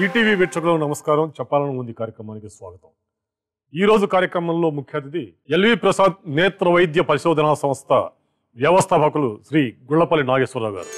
ETV వీక్షకులకు నమస్కారం చెప్పాలని ఉంది కార్యక్రమానికి స్వాగతం ఈ రోజు కార్యక్రమంలో ముఖ్య అతిథి ఎల్వి ప్రసాద్ నేత్ర వైద్య పరిశోధనా సంస్థ వ్యవస్థాపకులు శ్రీ గుళ్లపల్లి నాగేశ్వరరావు గారు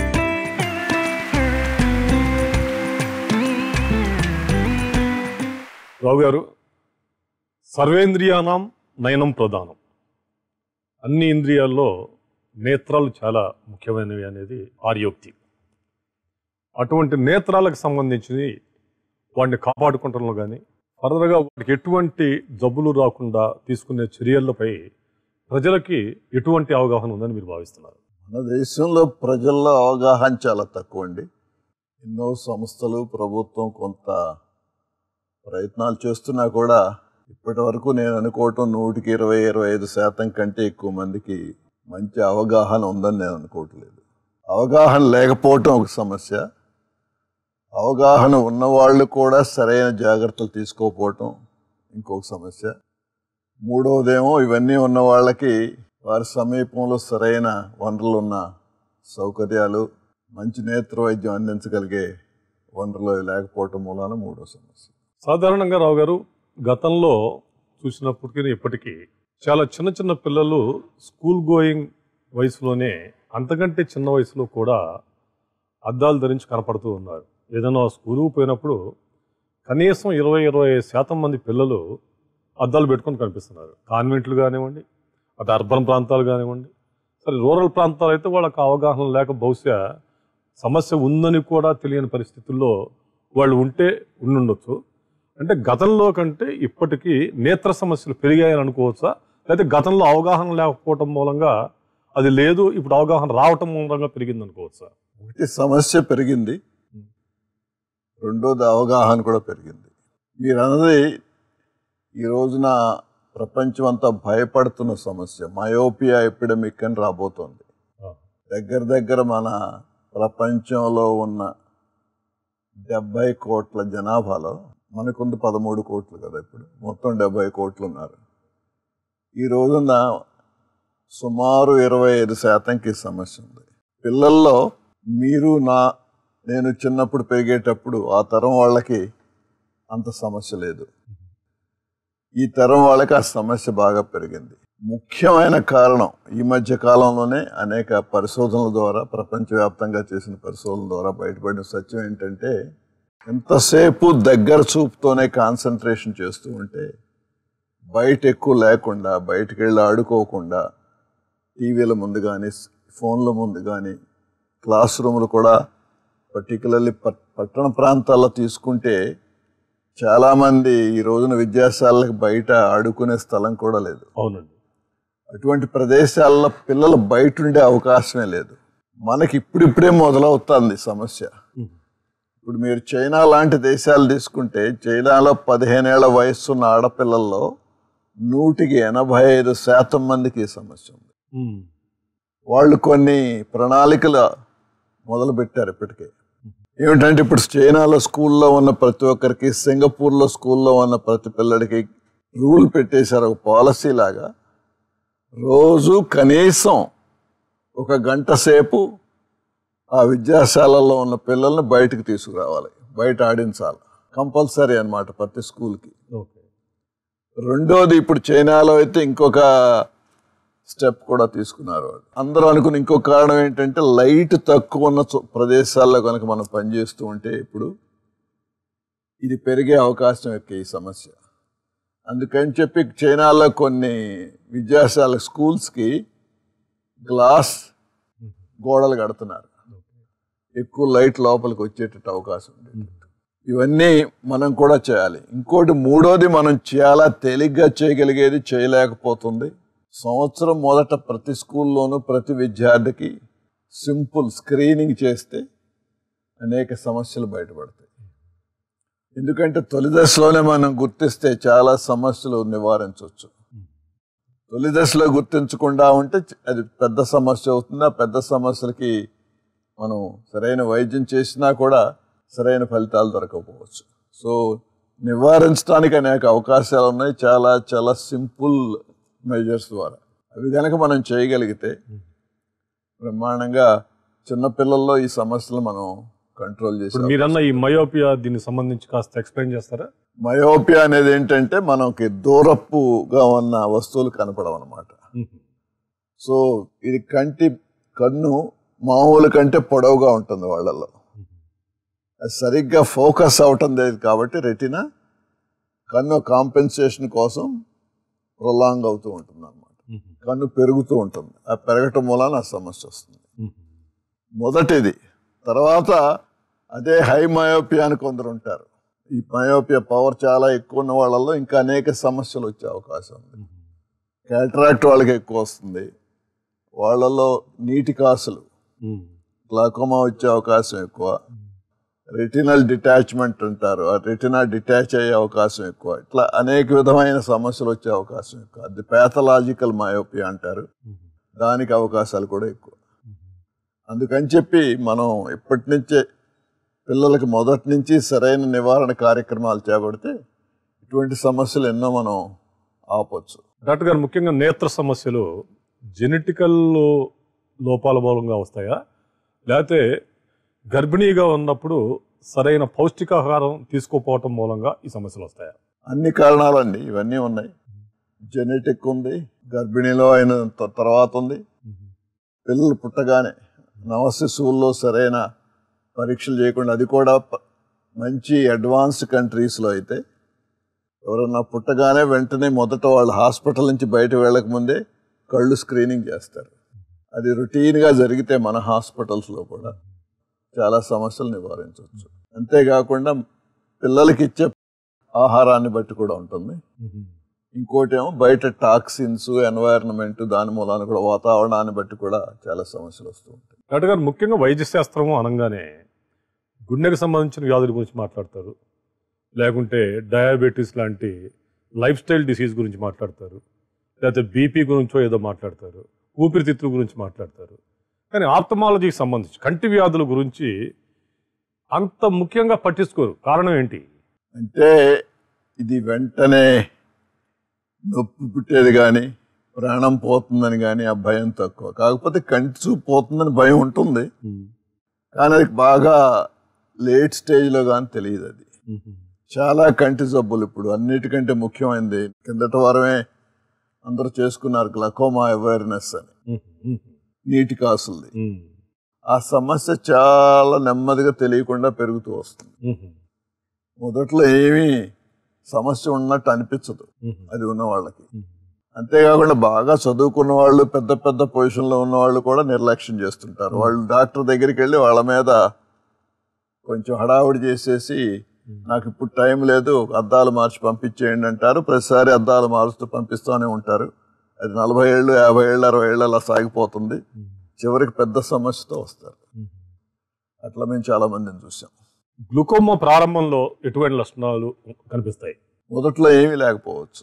రావు గారు సర్వేంద్రియానాం నయనం ప్రధానం అన్ని ఇంద్రియాల్లో నేత్రాలు చాలా ముఖ్యమైనవి అనేది ఆర్యోక్తి అటువంటి నేత్రాలకు సంబంధించి వాటిని కాపాడుకుంటంలో కానీ ఫర్దర్గా వాటికి ఎటువంటి జబ్బులు రాకుండా తీసుకునే చర్యలపై ప్రజలకి ఎటువంటి అవగాహన ఉందని మీరు భావిస్తున్నారు మన దేశంలో ప్రజల్లో అవగాహన చాలా తక్కువ అండి ఎన్నో సంస్థలు ప్రభుత్వం కొంత ప్రయత్నాలు చేస్తున్నా కూడా ఇప్పటి వరకు నేను అనుకోవటం నూటికి ఇరవై ఇరవై ఐదు శాతం కంటే ఎక్కువ మందికి మంచి అవగాహన ఉందని నేను అనుకోవట్లేదు అవగాహన లేకపోవటం ఒక సమస్య అవగాహన ఉన్నవాళ్ళు కూడా సరైన జాగ్రత్తలు తీసుకోకపోవటం ఇంకొక సమస్య మూడవదేమో ఇవన్నీ ఉన్న వాళ్ళకి వారి సమీపంలో సరైన వనరులు ఉన్న సౌకర్యాలు మంచి నేత్ర వైద్యం అందించగలిగే వనరులు లేకపోవటం మూలాన మూడో సమస్య సాధారణంగా రావు గారు గతంలో చూసినప్పటికీ ఇప్పటికీ చాలా చిన్న చిన్న పిల్లలు స్కూల్ గోయింగ్ వయసులోనే అంతకంటే చిన్న వయసులో కూడా అద్దాలు ధరించి కనపడుతూ ఉన్నారు ఏదైనా స్కూలుకు పోయినప్పుడు కనీసం ఇరవై ఇరవై ఐదు శాతం మంది పిల్లలు అద్దాలు పెట్టుకొని కనిపిస్తున్నారు కాన్వెంట్లు కానివ్వండి అటు అర్బన్ ప్రాంతాలు కానివ్వండి సరే రూరల్ ప్రాంతాలు అయితే వాళ్ళకి అవగాహన లేక బహుశా సమస్య ఉందని కూడా తెలియని పరిస్థితుల్లో వాళ్ళు ఉంటే ఉండుండొచ్చు అంటే గతంలో కంటే ఇప్పటికీ నేత్ర సమస్యలు పెరిగాయని అనుకోవచ్చా లేకపోతే గతంలో అవగాహన లేకపోవటం మూలంగా అది లేదు ఇప్పుడు అవగాహన రావటం మూలంగా పెరిగింది అనుకోవచ్చా ఒకటి సమస్య పెరిగింది రెండోది అవగాహన కూడా పెరిగింది మీరు అన్నది ఈ రోజున ప్రపంచం అంతా భయపడుతున్న సమస్య మయోపియా ఎపిడమిక్ అని రాబోతోంది దగ్గర దగ్గర మన ప్రపంచంలో ఉన్న డెబ్బై కోట్ల జనాభాలో మనకుంది పదమూడు కోట్లు కదా ఇప్పుడు మొత్తం డెబ్బై కోట్లు ఉన్నారు ఈ రోజున సుమారు ఇరవై ఐదు శాతంకి ఈ సమస్య ఉంది పిల్లల్లో మీరు నా నేను చిన్నప్పుడు పెరిగేటప్పుడు ఆ తరం వాళ్ళకి అంత సమస్య లేదు ఈ తరం వాళ్ళకి ఆ సమస్య బాగా పెరిగింది ముఖ్యమైన కారణం ఈ మధ్య కాలంలోనే అనేక పరిశోధనల ద్వారా ప్రపంచవ్యాప్తంగా చేసిన పరిశోధనల ద్వారా బయటపడిన సత్యం ఏంటంటే ఎంతసేపు దగ్గర చూపుతోనే కాన్సన్ట్రేషన్ చేస్తూ ఉంటే బయట ఎక్కువ లేకుండా బయటికి వెళ్ళి ఆడుకోకుండా టీవీల ముందు కానీ ఫోన్ల ముందు కానీ క్లాస్ రూమ్లు కూడా పర్టికులర్లీ పట్టణ ప్రాంతాల్లో తీసుకుంటే చాలామంది ఈ రోజున విద్యాశాలకు బయట ఆడుకునే స్థలం కూడా లేదు అవునండి అటువంటి ప్రదేశాల్లో పిల్లలు బయట ఉండే అవకాశమే లేదు మనకి ఇప్పుడిప్పుడే మొదలవుతుంది సమస్య ఇప్పుడు మీరు చైనా లాంటి దేశాలు తీసుకుంటే చైనాలో పదిహేనేళ్ల వయస్సున్న ఆడపిల్లల్లో నూటికి ఎనభై ఐదు శాతం మందికి ఈ సమస్య ఉంది ఉమ్. వాళ్ళు కొన్ని ప్రణాళికలు మొదలు పెట్టారు ఇప్పటికే ఏమిటంటే ఇప్పుడు చైనాలో స్కూల్లో ఉన్న ప్రతి ఒక్కరికి సింగపూర్లో స్కూల్లో ఉన్న ప్రతి పిల్లడికి రూల్ పెట్టేశారు ఒక పాలసీ లాగా రోజు కనీసం ఒక గంట సేపు ఆ విద్యాశాలలో ఉన్న పిల్లల్ని బయటకు తీసుకురావాలి బయట ఆడించాలి కంపల్సరీ అన్నమాట ప్రతి స్కూల్కి ఓకే రెండోది ఇప్పుడు చైనాలో అయితే ఇంకొక స్టెప్ కూడా తీసుకున్నారు వాళ్ళు అందరూ అనుకున్న ఇంకొక కారణం ఏంటంటే లైట్ తక్కువ ఉన్న చో- ప్రదేశాల్లో కనుక మనం పనిచేస్తూ ఉంటే ఇప్పుడు ఇది పెరిగే అవకాశం ఎక్కువ ఈ సమస్య అందుకని చెప్పి చైనాలో కొన్ని విద్యాశాల స్కూల్స్కి గ్లాస్ గోడలు కడుతున్నారు ఎక్కువ లైట్ లోపలికి వచ్చేటట్టు అవకాశం ఉంది ఇవన్నీ మనం కూడా చేయాలి ఇంకోటి మూడోది మనం చాలా తేలిగ్గా చేయగలిగేది చేయలేకపోతుంది సంవత్సరం మొదట ప్రతి స్కూల్లోనూ ప్రతి విద్యార్థికి సింపుల్ స్క్రీనింగ్ చేస్తే అనేక సమస్యలు బయటపడతాయి ఎందుకంటే తొలి దశలోనే మనం గుర్తిస్తే చాలా సమస్యలు నివారించవచ్చు తొలి దశలో గుర్తించకుండా ఉంటే అది పెద్ద సమస్య అవుతుంది ఆ పెద్ద సమస్యలకి మనం సరైన వైద్యం చేసినా కూడా సరైన ఫలితాలు దొరకకపోవచ్చు సో నివారించడానికి అనేక అవకాశాలు ఉన్నాయి చాలా చాలా సింపుల్ మెజర్స్ ద్వారా అవి కనుక మనం చేయగలిగితే బ్రహ్మాండంగా చిన్నపిల్లల్లో ఈ సమస్యలు మనం కంట్రోల్ చేసే ఇప్పుడు మీరన్న ఈ మయోపియా దీనికి సంబంధించి కాస్త ఎక్స్ప్లెయిన్ చేస్తారా మయోపియా అనేది ఏంటంటే మనకి దూరపుగా ఉన్న వస్తువులు కనపడవు అనమాట సో ఇది కంటి కన్ను మామూలు కంటే పొడవుగా ఉంటుంది వాళ్ళల్లో అది సరిగ్గా ఫోకస్ అవటం లేదు కాబట్టి రెటినా కన్ను కాంపెన్సేషన్ కోసం ప్రొలాంగ్ అవుతూ ఉంటుంది అనమాట కన్ను పెరుగుతూ ఉంటుంది ఆ పెరగటం మూలాన ఆ సమస్య వస్తుంది మొదటిది తర్వాత అదే హై మయోపియా అని కొందరు ఉంటారు ఈ మయోపియా పవర్ చాలా ఎక్కువ ఉన్న వాళ్ళల్లో ఇంకా అనేక సమస్యలు వచ్చే అవకాశం ఉంది క్యాటరాక్ట్ వాళ్ళకి ఎక్కువ వస్తుంది వాళ్ళల్లో నీటి కాసులు గ్లాకోమా వచ్చే అవకాశం ఎక్కువ రెటినల్ డిటాచ్మెంట్ అంటారు ఆ రెటినా డిటాచ్ అయ్యే అవకాశం ఎక్కువ ఇట్లా అనేక విధమైన సమస్యలు వచ్చే అవకాశం ఎక్కువ అది ప్యాథలాజికల్ మయోపియా అంటారు దానికి అవకాశాలు కూడా ఎక్కువ అందుకని చెప్పి మనం ఇప్పటి నుంచే పిల్లలకి మొదటి నుంచి సరైన నివారణ కార్యక్రమాలు చేపడితే ఇటువంటి సమస్యలు ఎన్నో మనం ఆపొచ్చు డాక్టర్ గారు ముఖ్యంగా నేత్ర సమస్యలు జెనెటికల్ లోపాల మూలంగా వస్తాయా లేకపోతే గర్భిణీగా ఉన్నప్పుడు సరైన పౌష్టికాహారం తీసుకోపోవటం మూలంగా ఈ సమస్యలు వస్తాయా అన్ని కారణాలండి ఇవన్నీ ఉన్నాయి జెనెటిక్ ఉంది గర్భిణీలో అయిన త- తర్వాత ఉంది పిల్లలు పుట్టగానే నవశిశువుల్లో సరైన పరీక్షలు చేయకుండా అది కూడా ప- మంచి అడ్వాన్స్ కంట్రీస్లో అయితే ఎవరన్నా పుట్టగానే వెంటనే మొదట వాళ్ళు హాస్పిటల్ నుంచి బయట వెళ్ళకముందే కళ్ళు స్క్రీనింగ్ చేస్తారు అది రొటీన్గా జరిగితే మన హాస్పిటల్స్లో కూడా చాలా సమస్యలు నివారించవచ్చు అంతేకాకుండా పిల్లలకి ఇచ్చే ఆహారాన్ని బట్టి కూడా ఉంటుంది ఇంకోటి ఏమో బయట టాక్సిన్స్ ఎన్వైరన్మెంట్ దాని మూలాన కూడా వాతావరణాన్ని బట్టి కూడా చాలా సమస్యలు వస్తూ ఉంటాయి డాక్టర్ గారు ముఖ్యంగా వైద్య శాస్త్రము అనగానే గుండెకు సంబంధించిన వ్యాధుల గురించి మాట్లాడతారు లేకుంటే డయాబెటీస్ లాంటి లైఫ్ స్టైల్ డిసీజ్ గురించి మాట్లాడతారు లేకపోతే బీపీ గురించో ఏదో మాట్లాడతారు ఊపిరితిత్తుల గురించి మాట్లాడతారు కానీ ఆప్తమాలజీకి సంబంధించి కంటి వ్యాధుల గురించి అంత ముఖ్యంగా పట్టించుకోరు కారణం ఏంటి అంటే ఇది వెంటనే నొప్పి పుట్టేది కానీ ప్రాణం పోతుందని కానీ ఆ భయం తక్కువ కాకపోతే కంటి చూపు పోతుందని భయం ఉంటుంది కానీ అది బాగా లేట్ స్టేజ్లో కానీ తెలియదు అది చాలా కంటి జబ్బులు ఇప్పుడు అన్నిటికంటే ముఖ్యమైనది కిందట వారమే అందరూ చేసుకున్నారు గ్లకోమా అవేర్నెస్ అని నీటి కాసులది ఆ సమస్య చాలా నెమ్మదిగా తెలియకుండా పెరుగుతూ వస్తుంది మొదట్లో ఏమీ సమస్య ఉన్నట్టు అనిపించదు అది ఉన్న వాళ్ళకి అంతేకాకుండా బాగా చదువుకున్న వాళ్ళు పెద్ద పెద్ద పొజిషన్లో ఉన్న వాళ్ళు కూడా నిర్లక్ష్యం చేస్తుంటారు వాళ్ళు డాక్టర్ దగ్గరికి వెళ్ళి వాళ్ళ మీద కొంచెం హడావుడి చేసేసి నాకు ఇప్పుడు టైం లేదు అద్దాలు మార్చి పంపించేయండి అంటారు ప్రతిసారి అద్దాలు మారుస్తూ పంపిస్తూనే ఉంటారు అది నలభై ఏళ్ళు యాభై ఏళ్ళు అరవై ఏళ్ళు అలా సాగిపోతుంది చివరికి పెద్ద సమస్యతో వస్తారు అట్లా మేము చాలా మందిని చూసాం గ్లూకోమా ప్రారంభంలో ఎటువంటి లక్షణాలు కనిపిస్తాయి మొదట్లో ఏమీ లేకపోవచ్చు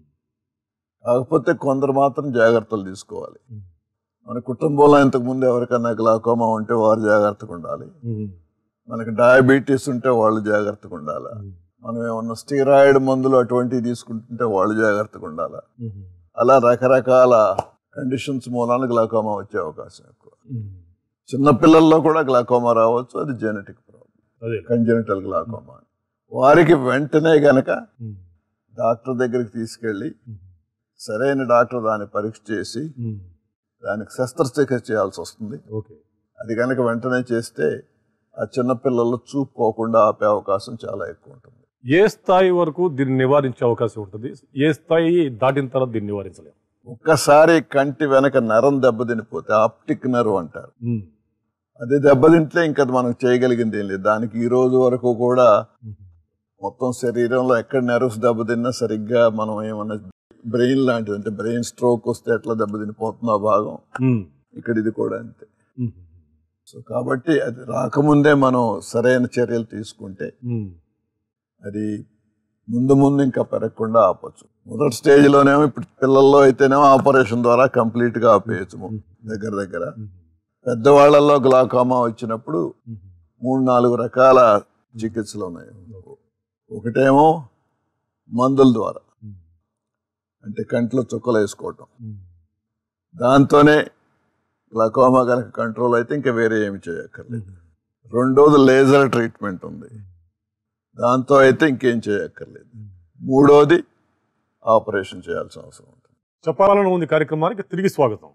కాకపోతే కొందరు మాత్రం జాగ్రత్తలు తీసుకోవాలి మన కుటుంబంలో ఇంతకుముందు ఎవరికైనా గ్లాకోమా ఉంటే వారు జాగ్రత్తగా ఉండాలి మనకి డయాబెటీస్ ఉంటే వాళ్ళు జాగ్రత్తగా ఉండాలి మనం ఏమన్నా స్టీరాయిడ్ మందులు అటువంటివి తీసుకుంటుంటే వాళ్ళు జాగ్రత్తగా ఉండాలి అలా రకరకాల కండిషన్స్ మూలాన గ్లాకోమా వచ్చే అవకాశం ఎక్కువ చిన్నపిల్లల్లో కూడా గ్లాకోమా రావచ్చు అది జెనెటిక్ ప్రాబ్లం అదే కంజెనిటల్ గ్లాకోమా వారికి వెంటనే గనక డాక్టర్ దగ్గరికి తీసుకెళ్ళి సరైన డాక్టర్ దాన్ని పరీక్ష చేసి దానికి శస్త్రచికిత్స చేయాల్సి వస్తుంది ఓకే అది కనుక వెంటనే చేస్తే ఆ చిన్నపిల్లలు చూపు పోకుండా ఆపే అవకాశం చాలా ఎక్కువ ఉంటుంది ఏ స్థాయి వరకు దీన్ని నివారించే అవకాశం ఉంటుంది ఏ స్థాయి దాటిన తర్వాత దీన్ని నివారించలేము ఒక్కసారి కంటి వెనక నరం దెబ్బతినిపోతే ఆప్టిక్ నర్వ్ అంటారు అది దెబ్బతింటే ఇంకా అది మనం చేయగలిగింది ఏం లేదు దానికి ఈ రోజు వరకు కూడా మొత్తం శరీరంలో ఎక్కడ నెర్వ్స్ దెబ్బతిన్నా సరిగ్గా మనం ఏమన్నా బ్రెయిన్ లాంటిది అంటే బ్రెయిన్ స్ట్రోక్ వస్తే ఎట్లా దెబ్బతినిపోతుందో ఆ భాగం ఇక్కడ ఇది కూడా అంతే సో కాబట్టి అది రాకముందే మనం సరైన చర్యలు తీసుకుంటే అది ముందు ముందు ఇంకా పెరగకుండా ఆపొచ్చు మొదటి స్టేజ్లోనేమో ఇప్పుడు పిల్లల్లో అయితేనేమో ఆపరేషన్ ద్వారా కంప్లీట్గా ఆపేయచ్చు దగ్గర దగ్గర పెద్దవాళ్ళల్లో గ్లాకోమా వచ్చినప్పుడు మూడు నాలుగు రకాల చికిత్సలు ఉన్నాయి ఒకటేమో మందుల ద్వారా అంటే కంట్లో చుక్కలు వేసుకోవటం దాంతోనే గ్లాకోమా కనుక కంట్రోల్ అయితే ఇంకా వేరే ఏమి చేయక్కర్లేదు రెండోది లేజర్ ట్రీట్మెంట్ ఉంది దాంతో అయితే ఇంకేం చేయక్కర్లేదు మూడోది ఆపరేషన్ చేయాల్సిన అవసరం ఉంటుంది చెప్పాలని ఉంది కార్యక్రమానికి తిరిగి స్వాగతం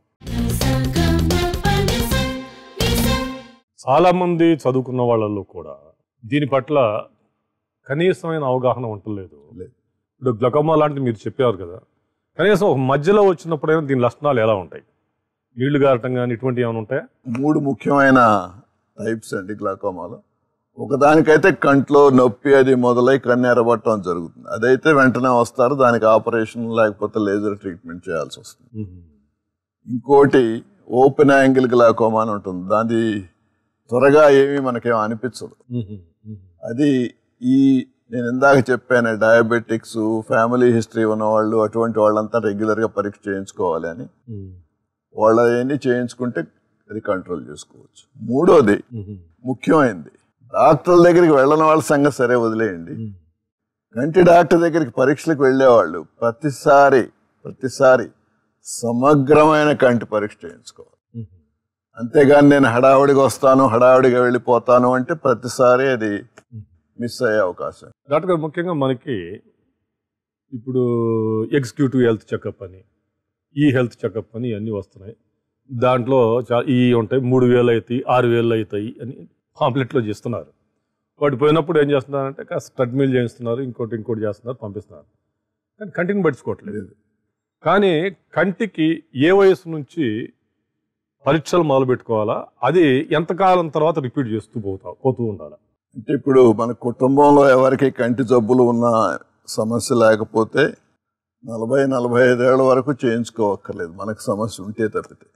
చాలా మంది చదువుకున్న వాళ్ళల్లో కూడా దీని పట్ల కనీసమైన అవగాహన ఉండలేదు లేదు. ఇప్పుడు గ్లకోమా లాంటిది మీరు చెప్పారు కదా కనీసం ఒక మధ్యలో వచ్చినప్పుడైనా దీని లక్షణాలు ఎలా ఉంటాయి నీళ్లు గారటం కానీ ఇటువంటి ఏమైనా ఉంటాయా మూడు ముఖ్యమైన టైప్స్ అండి గ్లాకోమాలో ఒకదానికైతే కంట్లో నొప్పి అది మొదలై కన్ను ఎరబట్టడం జరుగుతుంది అదైతే వెంటనే వస్తారు దానికి ఆపరేషన్ లేకపోతే లేజర్ ట్రీట్మెంట్ చేయాల్సి వస్తుంది ఇంకోటి ఓపెన్ యాంగిల్ గ్లాకోమా అని ఉంటుంది దాని త్వరగా ఏమీ మనకేం అనిపించదు అది ఈ నేను ఇందాక చెప్పాను డయాబెటిక్స్ ఫ్యామిలీ హిస్టరీ ఉన్నవాళ్ళు అటువంటి వాళ్ళంతా రెగ్యులర్గా పరీక్ష చేయించుకోవాలి అని వాళ్ళ అవన్నీ చేయించుకుంటే అది కంట్రోల్ చేసుకోవచ్చు మూడోది ముఖ్యమైనది డాక్టర్ల దగ్గరికి వెళ్ళని వాళ్ళ సంగతి సరే వదిలేయండి కంటి డాక్టర్ దగ్గరికి పరీక్షలకు వెళ్ళేవాళ్ళు ప్రతిసారి ప్రతిసారి సమగ్రమైన కంటి పరీక్ష చేయించుకోవాలి అంతేగాని నేను హడావుడిగా వస్తాను హడావుడిగా వెళ్ళిపోతాను అంటే ప్రతిసారి అది మిస్ అయ్యే అవకాశం డాక్టర్ గారు ముఖ్యంగా మనకి ఇప్పుడు ఎగ్జిక్యూటివ్ హెల్త్ చెకప్ అని ఈ హెల్త్ చెకప్ అని ఇవన్నీ వస్తున్నాయి దాంట్లో చా ఈ ఉంటాయి మూడు వేలు అవుతాయి ఆరు వేలు అవుతాయి అని పాంప్లెట్లో చేస్తున్నారు వాటి పోయినప్పుడు ఏం చేస్తున్నారంటే కాస్త ట్రెడ్మిల్ చేయిస్తున్నారు ఇంకోటి ఇంకోటి చేస్తున్నారు పంపిస్తున్నారు కానీ కంటిని పట్టించుకోవట్లేదు కానీ కంటికి ఏ వయసు నుంచి పరీక్షలు మొదలు పెట్టుకోవాలా అది ఎంతకాలం తర్వాత రిపీట్ చేస్తూ పోతా పోతూ ఉండాలి అంటే ఇప్పుడు మన కుటుంబంలో ఎవరికి కంటి జబ్బులు ఉన్న సమస్య లేకపోతే నలభై నలభై ఐదేళ్ల వరకు చేయించుకోవక్కర్లేదు మనకు సమస్య ఉంటే తప్పితే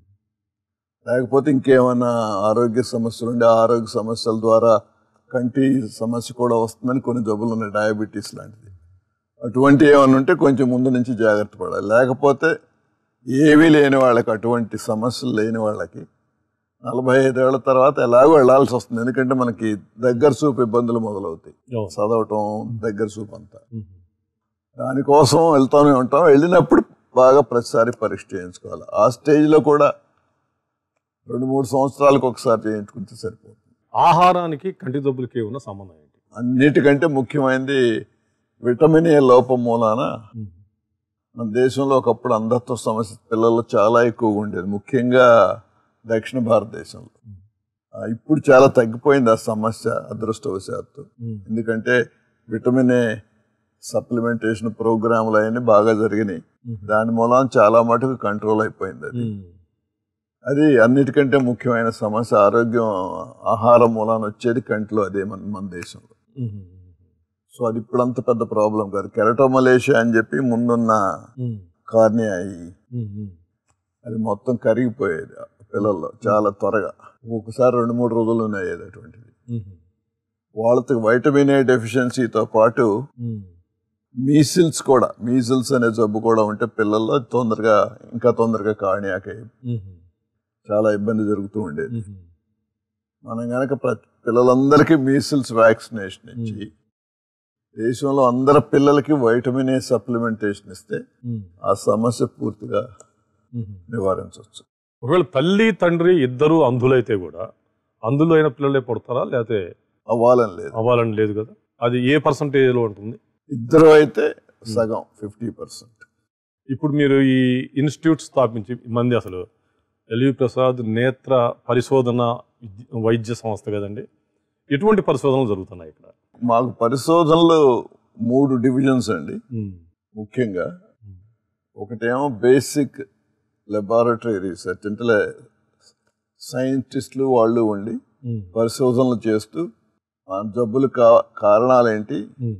లేకపోతే ఇంకేమైనా ఆరోగ్య సమస్యలు ఉండే ఆ ఆరోగ్య సమస్యల ద్వారా కంటి సమస్య కూడా వస్తుందని కొన్ని జబ్బులు ఉన్నాయి డయాబెటీస్ లాంటిది అటువంటి ఏమైనా ఉంటే కొంచెం ముందు నుంచి జాగ్రత్త పడాలి లేకపోతే ఏమీ లేని వాళ్ళకి అటువంటి సమస్యలు లేని వాళ్ళకి నలభై ఐదేళ్ల తర్వాత ఎలాగో వెళ్ళాల్సి వస్తుంది ఎందుకంటే మనకి దగ్గర చూపు ఇబ్బందులు మొదలవుతాయి చదవటం దగ్గర చూపు అంతా దానికోసం వెళ్తానే ఉంటాం వెళ్ళినప్పుడు బాగా ప్రతిసారి పరీక్ష చేయించుకోవాలి ఆ స్టేజ్లో కూడా రెండు మూడు సంవత్సరాలకు ఒకసారి చేయించుకుంటే సరిపోతుంది ఆహారానికి కంటి జబ్బులకి ఉన్న సంబంధం ఏంటి అన్నిటికంటే ముఖ్యమైనది విటమిన్ ఏ లోపం మూలాన మన దేశంలో ఒకప్పుడు అంధత్వ సమస్య పిల్లల్లో చాలా ఎక్కువగా ఉండేది ముఖ్యంగా దక్షిణ భారతదేశంలో ఆ, ఇప్పుడు చాలా తగ్గిపోయింది ఆ సమస్య అదృష్టవశాత్తు ఎందుకంటే విటమిన్ ఏ సప్లిమెంటేషన్ ప్రోగ్రాములు అవన్నీ బాగా జరిగినాయి దాని మూలాన చాలా మటుకు కంట్రోల్ అయిపోయింది అది అది అన్నిటికంటే ముఖ్యమైన సమస్య ఆరోగ్యం ఆహారం మూలాన వచ్చేది కంట్లో అదే మన మన దేశంలో సో అది ఇప్పుడు అంత పెద్ద ప్రాబ్లం కాదు కెరటోమలేషియా అని చెప్పి ముందున్న కార్నియా అయ్యి అది మొత్తం కరిగిపోయేది ఆ పిల్లల్లో చాలా త్వరగా ఒకసారి రెండు మూడు రోజుల్లోనే అయ్యేది అటువంటిది వాళ్ళకి వైటమిన్ ఏ డెఫిషియన్సీతో పాటు మీసిల్స్ కూడా మీసిల్స్ అనే జబ్బు కూడా ఉంటే పిల్లల్లో తొందరగా ఇంకా తొందరగా కార్నియాక్ అయ్యి చాలా ఇబ్బంది జరుగుతూ ఉండేది మనం కనుక ప్రతి పిల్లలందరికీ మీసిల్స్ వ్యాక్సినేషన్ ఇచ్చి దేశంలో అందరి పిల్లలకి వైటమిన్ ఏ సప్లిమెంటేషన్ ఇస్తే ఆ సమస్య పూర్తిగా నివారించవచ్చు ఒకవేళ తల్లి తండ్రి ఇద్దరు అంధులైతే కూడా అందులో అయిన పిల్లలే పుడతారా లేకపోతే అవ్వాలని లేదు అవ్వాలని లేదు కదా అది ఏ పర్సంటేజ్లో ఉంటుంది ఇద్దరు అయితే సగం ఫిఫ్టీ పర్సెంట్ ఇప్పుడు మీరు ఈ ఇన్స్టిట్యూట్ స్థాపించి ఈ మంది అసలు ఎల్వి ప్రసాద్ నేత్ర పరిశోధన విద్య- వైద్య సంస్థ కదండి ఎటువంటి పరిశోధనలు జరుగుతున్నాయి ఇక్కడ మాకు పరిశోధనలు మూడు డివిజన్స్ అండి ముఖ్యంగా ఒకటేమో బేసిక్ లెబారెటరీ రీసెర్చ్ అంటే లే- సైంటిస్టులు వాళ్ళు ఉండి పరిశోధనలు చేస్తూ ఆ జబ్బులు కా కారణాలేంటి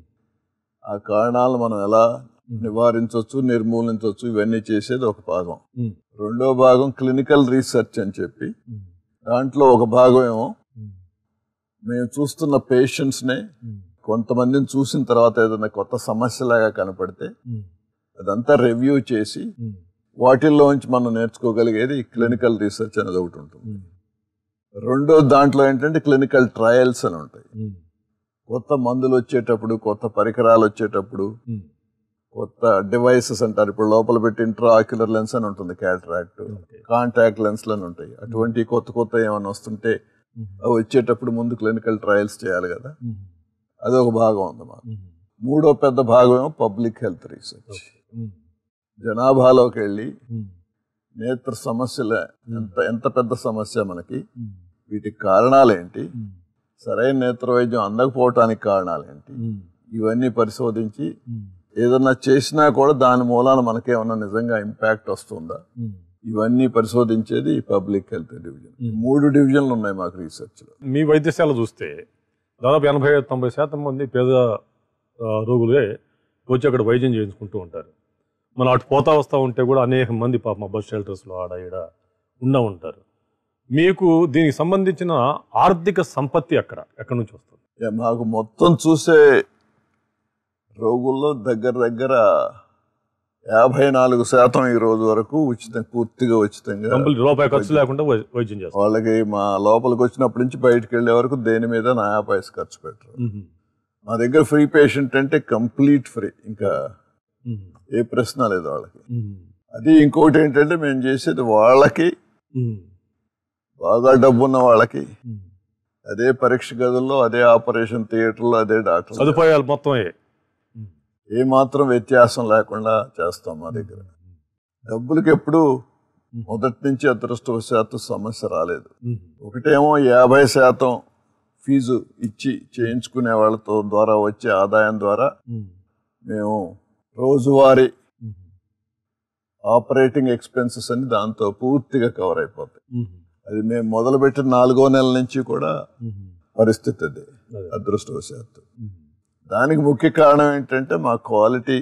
ఆ కారణాలు మనం ఎలా నివారించవచ్చు నిర్మూలించవచ్చు ఇవన్నీ చేసేది ఒక భాగం రెండో భాగం క్లినికల్ రీసెర్చ్ అని చెప్పి దాంట్లో ఒక భాగం ఏమో మేము చూస్తున్న పేషెంట్స్నే కొంతమందిని చూసిన తర్వాత ఏదైనా కొత్త సమస్యలాగా కనపడితే అదంతా రివ్యూ చేసి వాటిల్లోంచి మనం నేర్చుకోగలిగేది క్లినికల్ రీసెర్చ్ అనేది ఒకటి ఉంటుంది రెండో దాంట్లో ఏంటంటే క్లినికల్ ట్రయల్స్ అని ఉంటాయి కొత్త మందులు వచ్చేటప్పుడు కొత్త పరికరాలు వచ్చేటప్పుడు కొత్త డివైసెస్ అంటారు ఇప్పుడు లోపల పెట్టి ఇంట్రా ఆక్యులర్ లెన్స్ అని ఉంటుంది క్యాటరాక్ట్ కాంటాక్ట్ లెన్స్లు అని ఉంటాయి అటువంటి కొత్త కొత్త ఏమైనా వస్తుంటే అవి వచ్చేటప్పుడు ముందు క్లినికల్ ట్రయల్స్ చేయాలి కదా అది ఒక భాగం ఉంది మాకు మూడో పెద్ద భాగం ఏమో పబ్లిక్ హెల్త్ రీసెర్చ్ జనాభాలోకి వెళ్ళి నేత్ర సమస్యల ఎంత ఎంత పెద్ద సమస్య మనకి వీటికి కారణాలు ఏంటి సరైన నేత్ర వైద్యం అందకపోవటానికి కారణాలు ఏంటి ఇవన్నీ పరిశోధించి ఏదన్నా చేసినా కూడా దాని మూలాన మనకేమన్నా నిజంగా ఇంపాక్ట్ వస్తుందా ఇవన్నీ పరిశోధించేది ఈ పబ్లిక్ హెల్త్ డివిజన్ ఈ మూడు డివిజన్లు ఉన్నాయి మాకు రీసెర్చ్ లో మీ వైద్యశాల చూస్తే దాదాపు ఎనభై తొంభై శాతం మంది పేద ఆ, రోగులే వచ్చి అక్కడ వైద్యం చేయించుకుంటూ ఉంటారు మనం అటు పోతా వస్తూ ఉంటే కూడా అనేక మంది పాప బస్ షెల్టర్స్లో ఆడ ఈడ ఉండా ఉంటారు మీకు దీనికి సంబంధించిన ఆర్థిక సంపత్తి అక్కడ ఎక్కడి నుంచి వస్తుంది యా, మాకు మొత్తం చూసే రోగుల్లో దగ్గర దగ్గర యాభై నాలుగు శాతం ఈ రోజు వరకు ఉచిత పూర్తిగా ఉచితంగా కంపెనీ రూపాయి ఖర్చు లేకుండా వై- వైద్యం చేస్తారు వాళ్ళకి మా లోపలికి వచ్చినప్పటి నుంచి బయటకు వెళ్ళే వరకు దేని మీద నయా పైస ఖర్చు పెట్టరు మ్మ్. మా దగ్గర ఫ్రీ పేషెంట్ అంటే కంప్లీట్ ఫ్రీ ఇంకా మ్మ్. ఏ ప్రశ్న లేదు వాళ్ళకి మ్మ్. అది ఇంకొకటి ఏంటంటే మేము చేసేది వాళ్ళకి మ్మ్. బాగా డబ్బున్న వాళ్ళకి మ్మ్. అదే పరీక్ష గదుల్లో అదే ఆపరేషన్ థియేటర్లో అదే డాక్టర్ సదుపాయాలు మొత్తం అయ్యాయి. ఏ మాత్రం వ్యత్యాసం లేకుండా చేస్తాం మా దగ్గర డబ్బులకి ఎప్పుడు మొదటి నుంచి అదృష్టవశాత్తు సమస్య రాలేదు మ్మ్. ఒకటేమో యాభై శాతం ఫీజు ఇచ్చి చేయించుకునే వాళ్ళతో ద్వారా వచ్చే ఆదాయం ద్వారా మ్మ్. మేము రోజువారీ మ్మ్. ఆపరేటింగ్ ఎక్స్పెన్సెస్ అని దాంతో పూర్తిగా కవర్ అయిపోతాయి మ్మ్. అది మేము మొదలుపెట్టిన నాలుగో నెల నుంచి కూడా మ్మ్. పరిస్థితి అది అదే. అదృష్టవశాత్తు మ్మ్. దానికి ముఖ్య కారణం ఏంటంటే మా క్వాలిటీ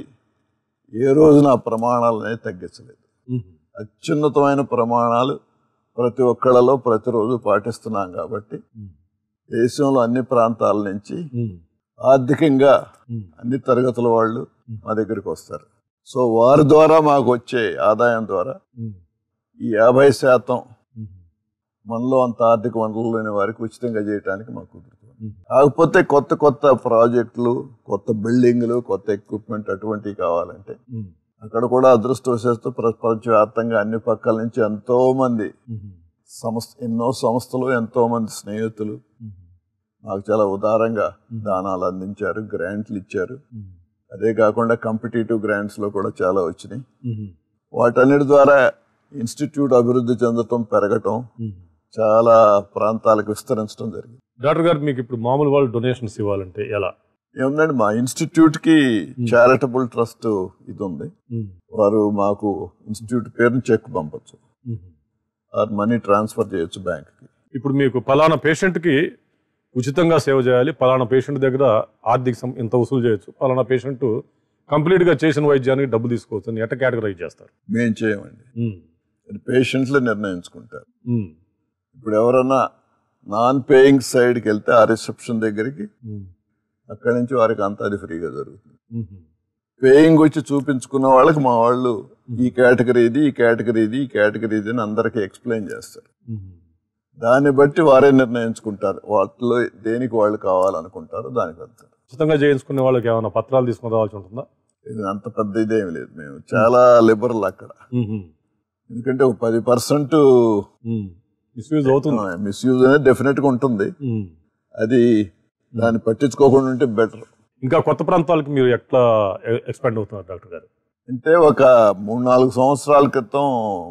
ఏ రోజున ఆ ప్రమాణాలనే తగ్గించలేదు మ్మ్. అత్యున్నతమైన ప్రమాణాలు ప్రతి ఒక్కళ్ళలో ప్రతిరోజు పాటిస్తున్నాం కాబట్టి మ్మ్. దేశంలో అన్ని ప్రాంతాల నుంచి మ్మ్. ఆర్థికంగా మ్మ్. అన్ని తరగతుల వాళ్ళు మా దగ్గరికి వస్తారు సో వారి ద్వారా మాకు వచ్చే ఆదాయం ద్వారా మ్మ్. ఈ యాభై శాతం మ్మ్. మనలో అంత ఆర్థిక వనరులు లేని వారికి ఉచితంగా చేయడానికి మాకు కుదురుతుంది మ్మ్. కాకపోతే కొత్త కొత్త ప్రాజెక్టులు కొత్త బిల్డింగ్లు కొత్త ఎక్విప్మెంట్ అటువంటివి కావాలంటే మ్మ్. అక్కడ కూడా అదృష్టవశాత్తు ప్రపంచవ్యాప్తంగా అన్ని పక్కల నుంచి ఎంతో మంది మ్మ్. సంస్థ ఎన్నో సంస్థలు ఎంతో మంది స్నేహితులు మ్మ్. మాకు చాలా ఉదారంగా దానాలు అందించారు గ్రాంట్లు ఇచ్చారు మ్మ్. అదే కాకుండా కాంపిటేటివ్ గ్రాంట్స్ లో కూడా చాలా వచ్చినాయి మ్మ్. వాటన్నిటి ద్వారా ఇన్స్టిట్యూట్ అభివృద్ధి చెందటం పెరగటం మ్మ్. చాలా ప్రాంతాలకు విస్తరించడం జరిగింది డాక్టర్ గారు మీకు ఇప్పుడు మామూలు వాళ్ళు డొనేషన్స్ ఇవ్వాలంటే ఎలా ఏముందండి మా ఇన్స్టిట్యూట్ కి చారిటబుల్ ట్రస్ట్ ఇది ఉంది మ్మ్. వారు మాకు ఇన్స్టిట్యూట్ పేరుని చెక్ పంపొచ్చు మ్మ్. ఆర్ మనీ ట్రాన్స్ఫర్ చేయొచ్చు బ్యాంక్ కి ఇప్పుడు మీకు పలానా పేషెంట్కి ఉచితంగా సేవ చేయాలి పలానా పేషెంట్ దగ్గర ఆర్థిక సం- ఇంత వసూలు చేయొచ్చు పలానా పేషెంట్ కంప్లీట్గా చేసిన వైద్యానికి డబ్బు తీసుకోవచ్చు అని ఎట్ట కేటగరైజ్ చేస్తారు మేం చేయమండి మ్మ్. అది పేషెంట్లే నిర్ణయించుకుంటారు మ్మ్. ఇప్పుడు ఎవరన్నా నాన్ పేయింగ్ సైడ్కి వెళ్తే ఆ రిసెప్షన్ దగ్గరికి మ్మ్. అక్కడి నుంచి వారికి అంతా అది ఫ్రీగా జరుగుతుంది మ్మ్. పేయింగ్ వచ్చి చూపించుకున్న వాళ్ళకి మా వాళ్ళు ఈ కేటగిరీ ఇది ఈ కేటగిరీ ఇది ఈ కేటగిరీ ఇది అని అందరికీ ఎక్స్ప్లెయిన్ చేస్తారు మ్మ్. దాన్ని బట్టి వారే నిర్ణయించుకుంటారు వాటిలో దేనికి వాళ్ళు కావాలనుకుంటారో దానికి వెళ్తారు ఉచితంగా చేయించుకునే వాళ్ళకి ఏమైనా పత్రాలు తీసుకుని రావాల్సి ఉంటుందా ఇది అంత పెద్ద ఇదేమి లేదు మేము చాలా లిబరల్ అక్కడ మ్మ్. ఎందుకంటే ఒక పది పర్సెంట్ మ్మ్. మిస్యూజ్ అవుతుంది మిస్యూజ్ అనేది డెఫినెట్గా ఉంటుంది మ్మ్. అది దాన్ని పట్టించుకోకుండా ఉంటే బెటర్ ఇంకా కొత్త ప్రాంతాలకు మీరు ఎట్లా ఎక్స్పాండ్ అవుతున్నారు డాక్టర్ గారు అంటే ఒక మూడు నాలుగు సంవత్సరాల క్రితం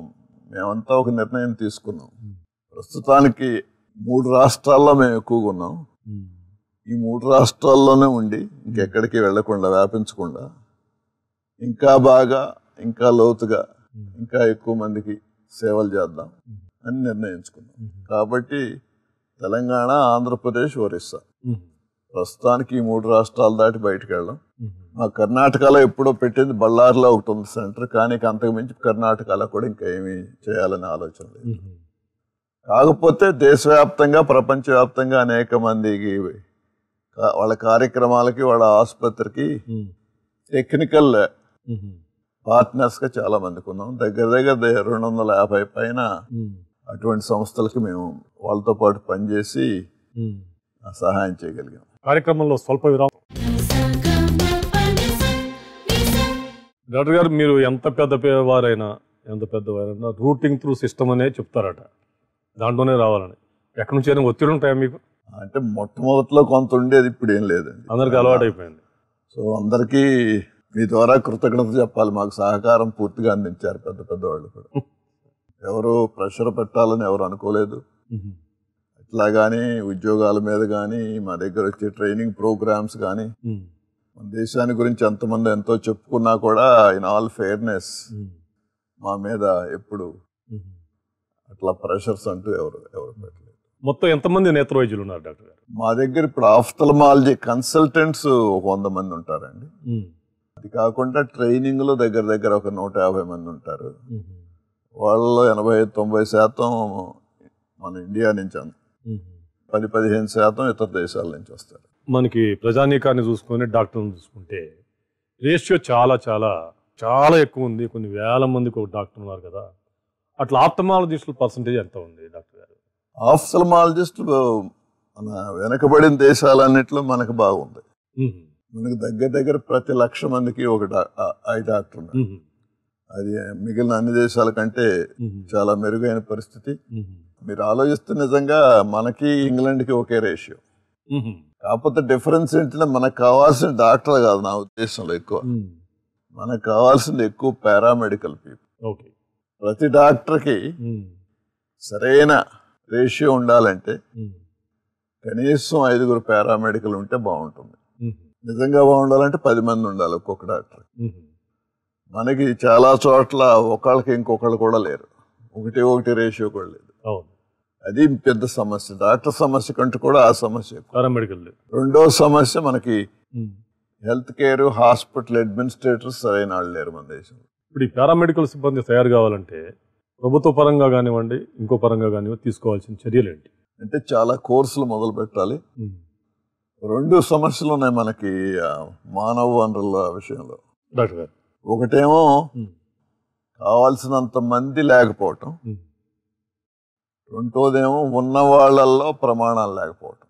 మేమంతా ఒక నిర్ణయం తీసుకున్నాం ప్రస్తుతానికి మూడు రాష్ట్రాల్లో మేము ఎక్కువగా ఉన్నాం మ్మ్. ఈ మూడు రాష్ట్రాల్లోనే ఉండి ఇంకెక్కడికి వెళ్లకుండా వ్యాపించకుండా ఇంకా బాగా ఇంకా లోతుగా ఇంకా ఎక్కువ మందికి సేవలు చేద్దాం అని నిర్ణయించుకున్నాం కాబట్టి తెలంగాణ ఆంధ్రప్రదేశ్ ఒరిస్సా మ్మ్. ప్రస్తుతానికి ఈ మూడు రాష్ట్రాలు దాటి బయటకు వెళ్ళాం మ్మ్. మా కర్ణాటకలో ఎప్పుడో పెట్టింది బళ్ళారిలో ఒకటి ఉంది సెంటర్ కానీ ఇక అంతకు మించి కర్ణాటకలో కూడా ఇంకా ఏమీ చేయాలనే ఆలోచన లేదు మ్మ్. కాకపోతే దేశవ్యాప్తంగా ప్రపంచవ్యాప్తంగా అనేక మందికి కా- వాళ్ళ కార్యక్రమాలకి వాళ్ళ ఆసుపత్రికి మ్మ్. టెక్నికల్ మ్మ్. పార్ట్నర్స్గా చాలా మందికి ఉన్నాం దగ్గర దగ్గర దే- రెండు వందల యాభై పైన మ్మ్. అటువంటి సంస్థలకి మేము వాళ్ళతో పాటు పనిచేసి మ్మ్. ఆ, సహాయం చేయగలిగాం కార్యక్రమంలో స్వల్ప విరామం డాక్టర్ గారు మీరు ఎంత పెద్ద పే- వారైనా ఎంత పెద్దవారైనా రూటింగ్ త్రూ సిస్టమ్ అనే చెప్తారట దాంట్లోనే రావాలని ఎక్కడి నుంచి అయినా ఒత్తిడి ఉంటాయా మీకు అంటే మొట్టమొదటిలో కొంత ఉండేది ఇప్పుడు ఏం లేదండి అందరికి అలవాటు అయిపోయింది సో అందరికీ మీ ద్వారా కృతజ్ఞత చెప్పాలి మాకు సహకారం పూర్తిగా అందించారు పెద్ద పెద్ద వాళ్ళు కూడా ఎవరు ప్రెషర్ పెట్టాలని ఎవరు అనుకోలేదు ఇట్లా కానీ ఉద్యోగాల మీద కానీ మా దగ్గర వచ్చే ట్రైనింగ్ ప్రోగ్రామ్స్ కానీ మన దేశాన్ని గురించి ఎంతమంది ఎంతో చెప్పుకున్నా కూడా ఇన్ ఆల్ ఫెయిర్నెస్ మా మీద ఎప్పుడు అట్లా ప్రెషర్స్ అంటూ ఎవరు ఎవరు పెట్టలేదు మొత్తం ఎంతమంది నేత్ర వైద్యులు ఉన్నారు డాక్టర్ గారు మా దగ్గర ఇప్పుడు ఆఫ్థలమాలజీ కన్సల్టెంట్స్ ఒక వంద మంది ఉంటారండి అది కాకుండా ట్రైనింగ్ లో దగ్గర దగ్గర ఒక నూట యాభై మంది ఉంటారు వాళ్ళలో ఎనభై తొంభై శాతం మన ఇండియా నుంచి అంత పది పదిహేను శాతం ఇతర దేశాల నుంచి వస్తారు మనకి ప్రజానీకాన్ని చూసుకొని డాక్టర్ని చూసుకుంటే రేషియో చాలా చాలా చాలా ఎక్కువ ఉంది కొన్ని వేల మందికి ఒక డాక్టర్ ఉన్నారు కదా అట్లా ఆప్టమాలజిస్టుల పర్సంటేజ్ ఎంత ఉంది డాక్టర్ గారు ఆఫ్థలమాలజిస్ట్ మన వెనకబడిన దేశాలన్నింటిలో మనకు బాగుంది మనకు దగ్గర దగ్గర ప్రతి లక్ష మందికి ఒక డా- ఆ- ఐ డాక్టర్ ఉన్నారు అది మిగిలిన అన్ని దేశాల కంటే చాలా మెరుగైన పరిస్థితి మీరు ఆలోచిస్తే నిజంగా మనకి ఇంగ్లాండ్కి ఒకే రేషియో కాకపోతే డిఫరెన్స్ ఏంటంటే మనకు కావాల్సిన డాక్టర్ కాదు నా ఉద్దేశంలో ఎక్కువ మనకు కావాల్సింది ఎక్కువ పారామెడికల్ పీపుల్ ఓకే ప్రతి డాక్టర్కి సరైన రేషియో ఉండాలంటే కనీసం ఐదుగురు పారామెడికల్ ఉంటే బాగుంటుంది నిజంగా బాగుండాలంటే పది మంది ఉండాలి ఒక్కొక్క డాక్టర్ మనకి చాలా చోట్ల ఒకళ్ళకి ఇంకొకళ్ళు కూడా లేరు ఒకటి ఒకటి రేషియో కూడా లేదు అవును అది పెద్ద సమస్య డాక్టర్ సమస్య కంటే కూడా ఆ సమస్య ఎక్కువ. పారామెడికల్ రెండో సమస్య మనకి హెల్త్ కేర్ హాస్పిటల్ అడ్మినిస్ట్రేటర్స్ సరైన వాళ్ళు లేరు మన దేశంలో ఇప్పుడు ఈ పారామెడికల్ సిబ్బంది తయారు కావాలంటే ప్రభుత్వ పరంగా కానివ్వండి ఇంకో పరంగా కానివ్వండి తీసుకోవాల్సిన చర్యలు ఏంటి అంటే చాలా కోర్సులు మొదలు పెట్టాలి రెండు సమస్యలు ఉన్నాయి మనకి ఆ, మానవ వనరుల విషయంలో డాక్టర్ గారు ఒకటేమో కావాల్సినంత మంది లేకపోవటం రెండోదేమో ఉన్న వాళ్ళల్లో ప్రమాణాలు లేకపోవటం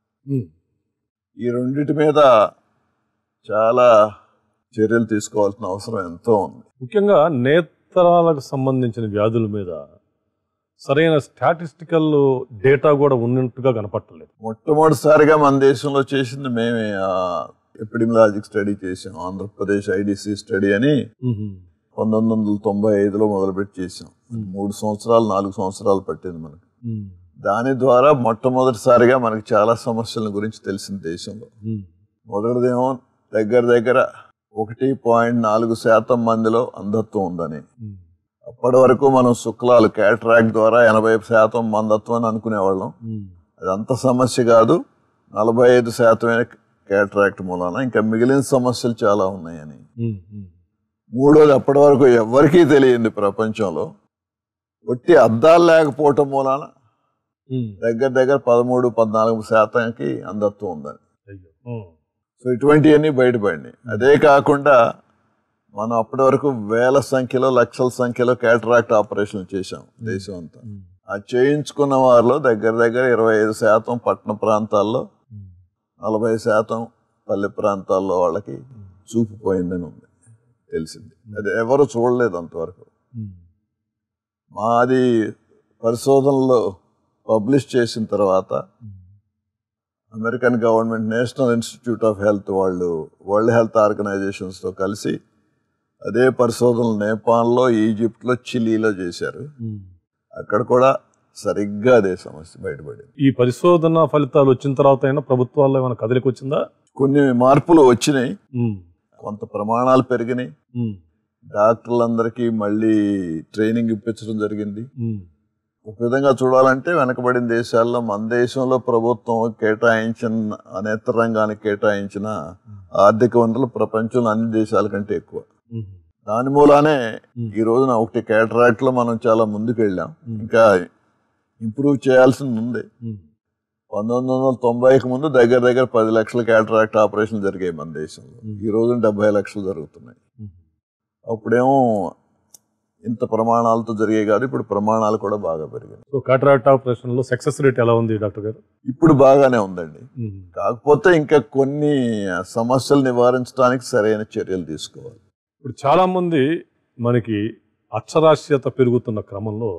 ఈ రెండిటి మీద చాలా చర్యలు తీసుకోవాల్సిన అవసరం ఎంతో ఉంది ముఖ్యంగా నేత్రాలకు సంబంధించిన వ్యాధుల మీద సరైన స్టాటిస్టికల్ డేటా కూడా ఉన్నట్టుగా కనపట్టలేదు మొట్టమొదటిసారిగా మన దేశంలో చేసింది మేమే ఎపిడిమిలాజిక్ స్టడీ చేసాం ఆంధ్రప్రదేశ్ ఐడిసి స్టడీ అని పంతొమ్మిది వందల తొంభై ఐదులో మొదలుపెట్టి చేసాం మూడు సంవత్సరాలు నాలుగు సంవత్సరాలు పట్టింది మనకు దాని ద్వారా మొట్టమొదటిసారిగా మనకి చాలా సమస్యల గురించి తెలిసింది దేశంలో మొదటిదేమో దగ్గర దగ్గర ఒకటి పాయింట్ నాలుగు శాతం మందిలో అంధత్వం ఉందని అప్పటి వరకు మనం శుక్లాలు క్యాటరాక్ట్ ద్వారా ఎనభై శాతం మందత్వం అని అనుకునేవాళ్ళం అది అంత సమస్య కాదు నలభై ఐదు శాతమే క్యాటరాక్ట్ మూలాన ఇంకా మిగిలిన సమస్యలు చాలా ఉన్నాయని మూడోది అప్పటి వరకు ఎవరికీ తెలియంది ప్రపంచంలో ఒట్టి అద్దాలు లేకపోవటం మూలాన దగ్గర దగ్గర పదమూడు పద్నాలుగు శాతానికి అంధత్వం ఉందని అయ్యో సో ఇటువంటివన్నీ బయటపడినాయి అదే కాకుండా మనం అప్పటి వరకు వేల సంఖ్యలో లక్షల సంఖ్యలో క్యాటరాక్ట్ ఆపరేషన్లు చేశాం దేశం అంతా ఆ చేయించుకున్న వారిలో దగ్గర దగ్గర ఇరవై ఐదు శాతం పట్టణ ప్రాంతాల్లో నలభై శాతం పల్లె ప్రాంతాల్లో వాళ్ళకి చూపు పోయిందని ఉంది తెలిసింది అది ఎవరు చూడలేదు అంతవరకు మాది పరిశోధనలో పబ్లిష్ చేసిన తర్వాత American government national institute of health వాళ్ళు వరల్డ్ హెల్త్ ఆర్గనైజేషన్స్తో కలిసి అదే పరిశోధనలు నేపాల్లో ఈజిప్ట్లో చిలీలో చేశారు అక్కడ కూడా సరిగ్గా అదే సమస్య బయటపడింది ఈ పరిశోధన ఫలితాలు వచ్చిన తర్వాత అయినా ప్రభుత్వాల్లో ఏమైనా కదలికి వచ్చిందా కొన్ని మార్పులు వచ్చినాయి కొంత ప్రమాణాలు పెరిగినాయి డాక్టర్లందరికీ మళ్ళీ ట్రైనింగ్ ఇప్పించడం జరిగింది ఒక విధంగా చూడాలంటే వెనకబడిన దేశాల్లో మన దేశంలో ప్రభుత్వం కేటాయించిన నేత్ర రంగానికి కేటాయించిన ఆర్థిక వనరులు ప్రపంచంలో అన్ని దేశాల కంటే ఎక్కువ దాని మూలానే ఈ రోజున ఒకటి కేటరాక్ట్ లో మనం చాలా ముందుకు వెళ్ళాం ఇంకా ఇంప్రూవ్ చేయాల్సింది ఉంది పంతొమ్మిది వందల తొంభైకి ముందు దగ్గర దగ్గర పది లక్షల క్యాటరాక్ట్ ఆపరేషన్లు జరిగాయి మన దేశంలో ఈ రోజున డెబ్బై లక్షలు జరుగుతున్నాయి అప్పుడేమో ఇంత ప్రమాణాలతో జరిగాయి కాదు ఇప్పుడు ప్రమాణాలు కూడా బాగా పెరిగాయి సో కాటరాక్ట్ ఆపరేషన్ లో సక్సెస్ రేట్ ఎలా ఉంది డాక్టర్ గారు ఇప్పుడు బాగానే ఉందండి కాకపోతే ఇంకా కొన్ని సమస్యలు నివారించడానికి సరైన చర్యలు తీసుకోవాలి ఇప్పుడు చాలా మంది మనకి అక్షరాస్యత పెరుగుతున్న క్రమంలో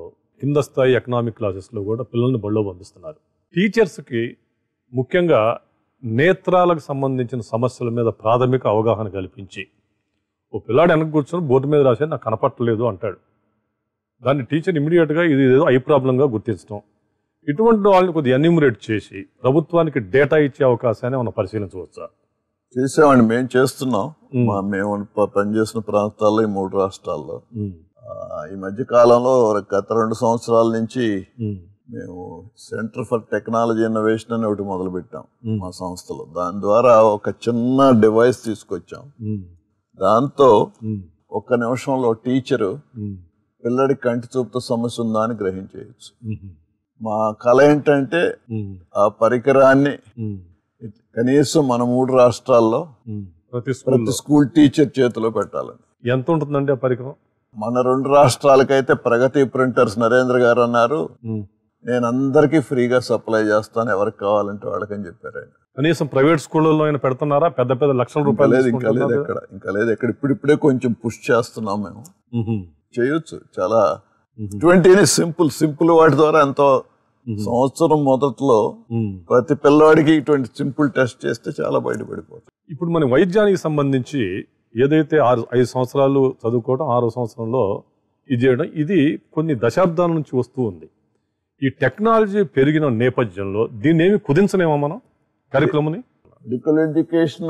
కింద స్థాయి ఎకనామిక్ క్లాసెస్లో కూడా పిల్లల్ని బడిలో పంపిస్తున్నారు టీచర్స్కి ముఖ్యంగా నేత్రాలకు సంబంధించిన సమస్యల మీద ప్రాథమిక అవగాహన కల్పించి ఓ పిల్లాడు వెనక కూర్చొని బోర్డు మీద రాసేది నాకు కనపట్టలేదు అంటాడు దాన్ని టీచర్ ఇమీడియట్గా ఇది ఏదో ఐ ప్రాబ్లంగా గుర్తించడం ఇటువంటి వాళ్ళని కొద్దిగా ఎన్యూమరేట్ చేసి ప్రభుత్వానికి డేటా ఇచ్చే అవకాశాన్ని మనం పరిశీలించవచ్చా చేసామండి మేము చేస్తున్నాం మ్మ్. మా మేము ప- పనిచేసిన ప్రాంతాల్లో ఈ మూడు రాష్ట్రాల్లో ఉమ్, ఆ, ఈ మధ్య కాలంలో గత రెండు సంవత్సరాల నుంచి ఉమ్, మేము సెంటర్ ఫర్ టెక్నాలజీ ఇన్నోవేషన్ అని ఒకటి మొదలు పెట్టాం ఉమ్, మా సంస్థలో దాని ద్వారా ఒక చిన్న డివైస్ తీసుకొచ్చాం ఉమ్, దాంతో ఉమ్, ఒక్క నిమిషంలో టీచరు ఉమ్, పిల్లడి కంటి చూపుతో సమస్య ఉందా అని గ్రహించేయచ్చు ఉమ్, మా కళ ఏంటంటే ఉమ్, ఆ పరికరాన్ని ఉమ్, కనీసం మన మూడు రాష్ట్రాల్లో ఉమ్. ప్రతి ప్రతి స్కూల్లో స్కూల్ టీచర్ చేతిలో పెట్టాలని ఎంత ఉంటుందండి ఆ పరికరం మన రెండు రాష్ట్రాలకైతే ప్రగతి ప్రింటర్స్ నరేంద్ర గారు అన్నారు ఉమ్. నేను అందరికీ ఫ్రీగా సప్లై చేస్తాను ఎవరికి కావాలంటే వాళ్ళకని చెప్పారు ఆయన కనీసం ప్రైవేట్ స్కూళ్ళలో ఆయన పెడుతున్నారా పెద్ద పెద్ద లక్షల ఇంకా రూపాయలు లేదు ఇంకా లేదు తీసుకుంటున్నారా? ఎక్కడ ఇంకా లేదు ఎక్కడ ఇప్పుడిప్పుడే కొంచెం పుష్ చేస్తున్నాం మేము ఉహుం, చేయొచ్చు చాలా ఉహుం, ఇటువంటివి సింపుల్ సింపుల్ వాటి ద్వారా ఎంతో ఉహుం, సంవత్సరం మొదట్లో ఉమ్. ప్రతి పిల్లవాడికి ఇటువంటి సింపుల్ టెస్ట్ చేస్తే చాలా బయటపడిపోతుంది ఇప్పుడు మన వైద్యానికి సంబంధించి ఏదైతే ఆరు ఐదు సంవత్సరాలు చదువుకోవడం ఆరో సంవత్సరంలో ఇది చేయడం ఇది కొన్ని దశాబ్దాల నుంచి వస్తూ ఉంది ఈ టెక్నాలజీ పెరిగిన నేపథ్యంలో దీన్ని ఏమి కుదించలేమా మనం కరికులంని మెడికల్ ఎడ్యుకేషన్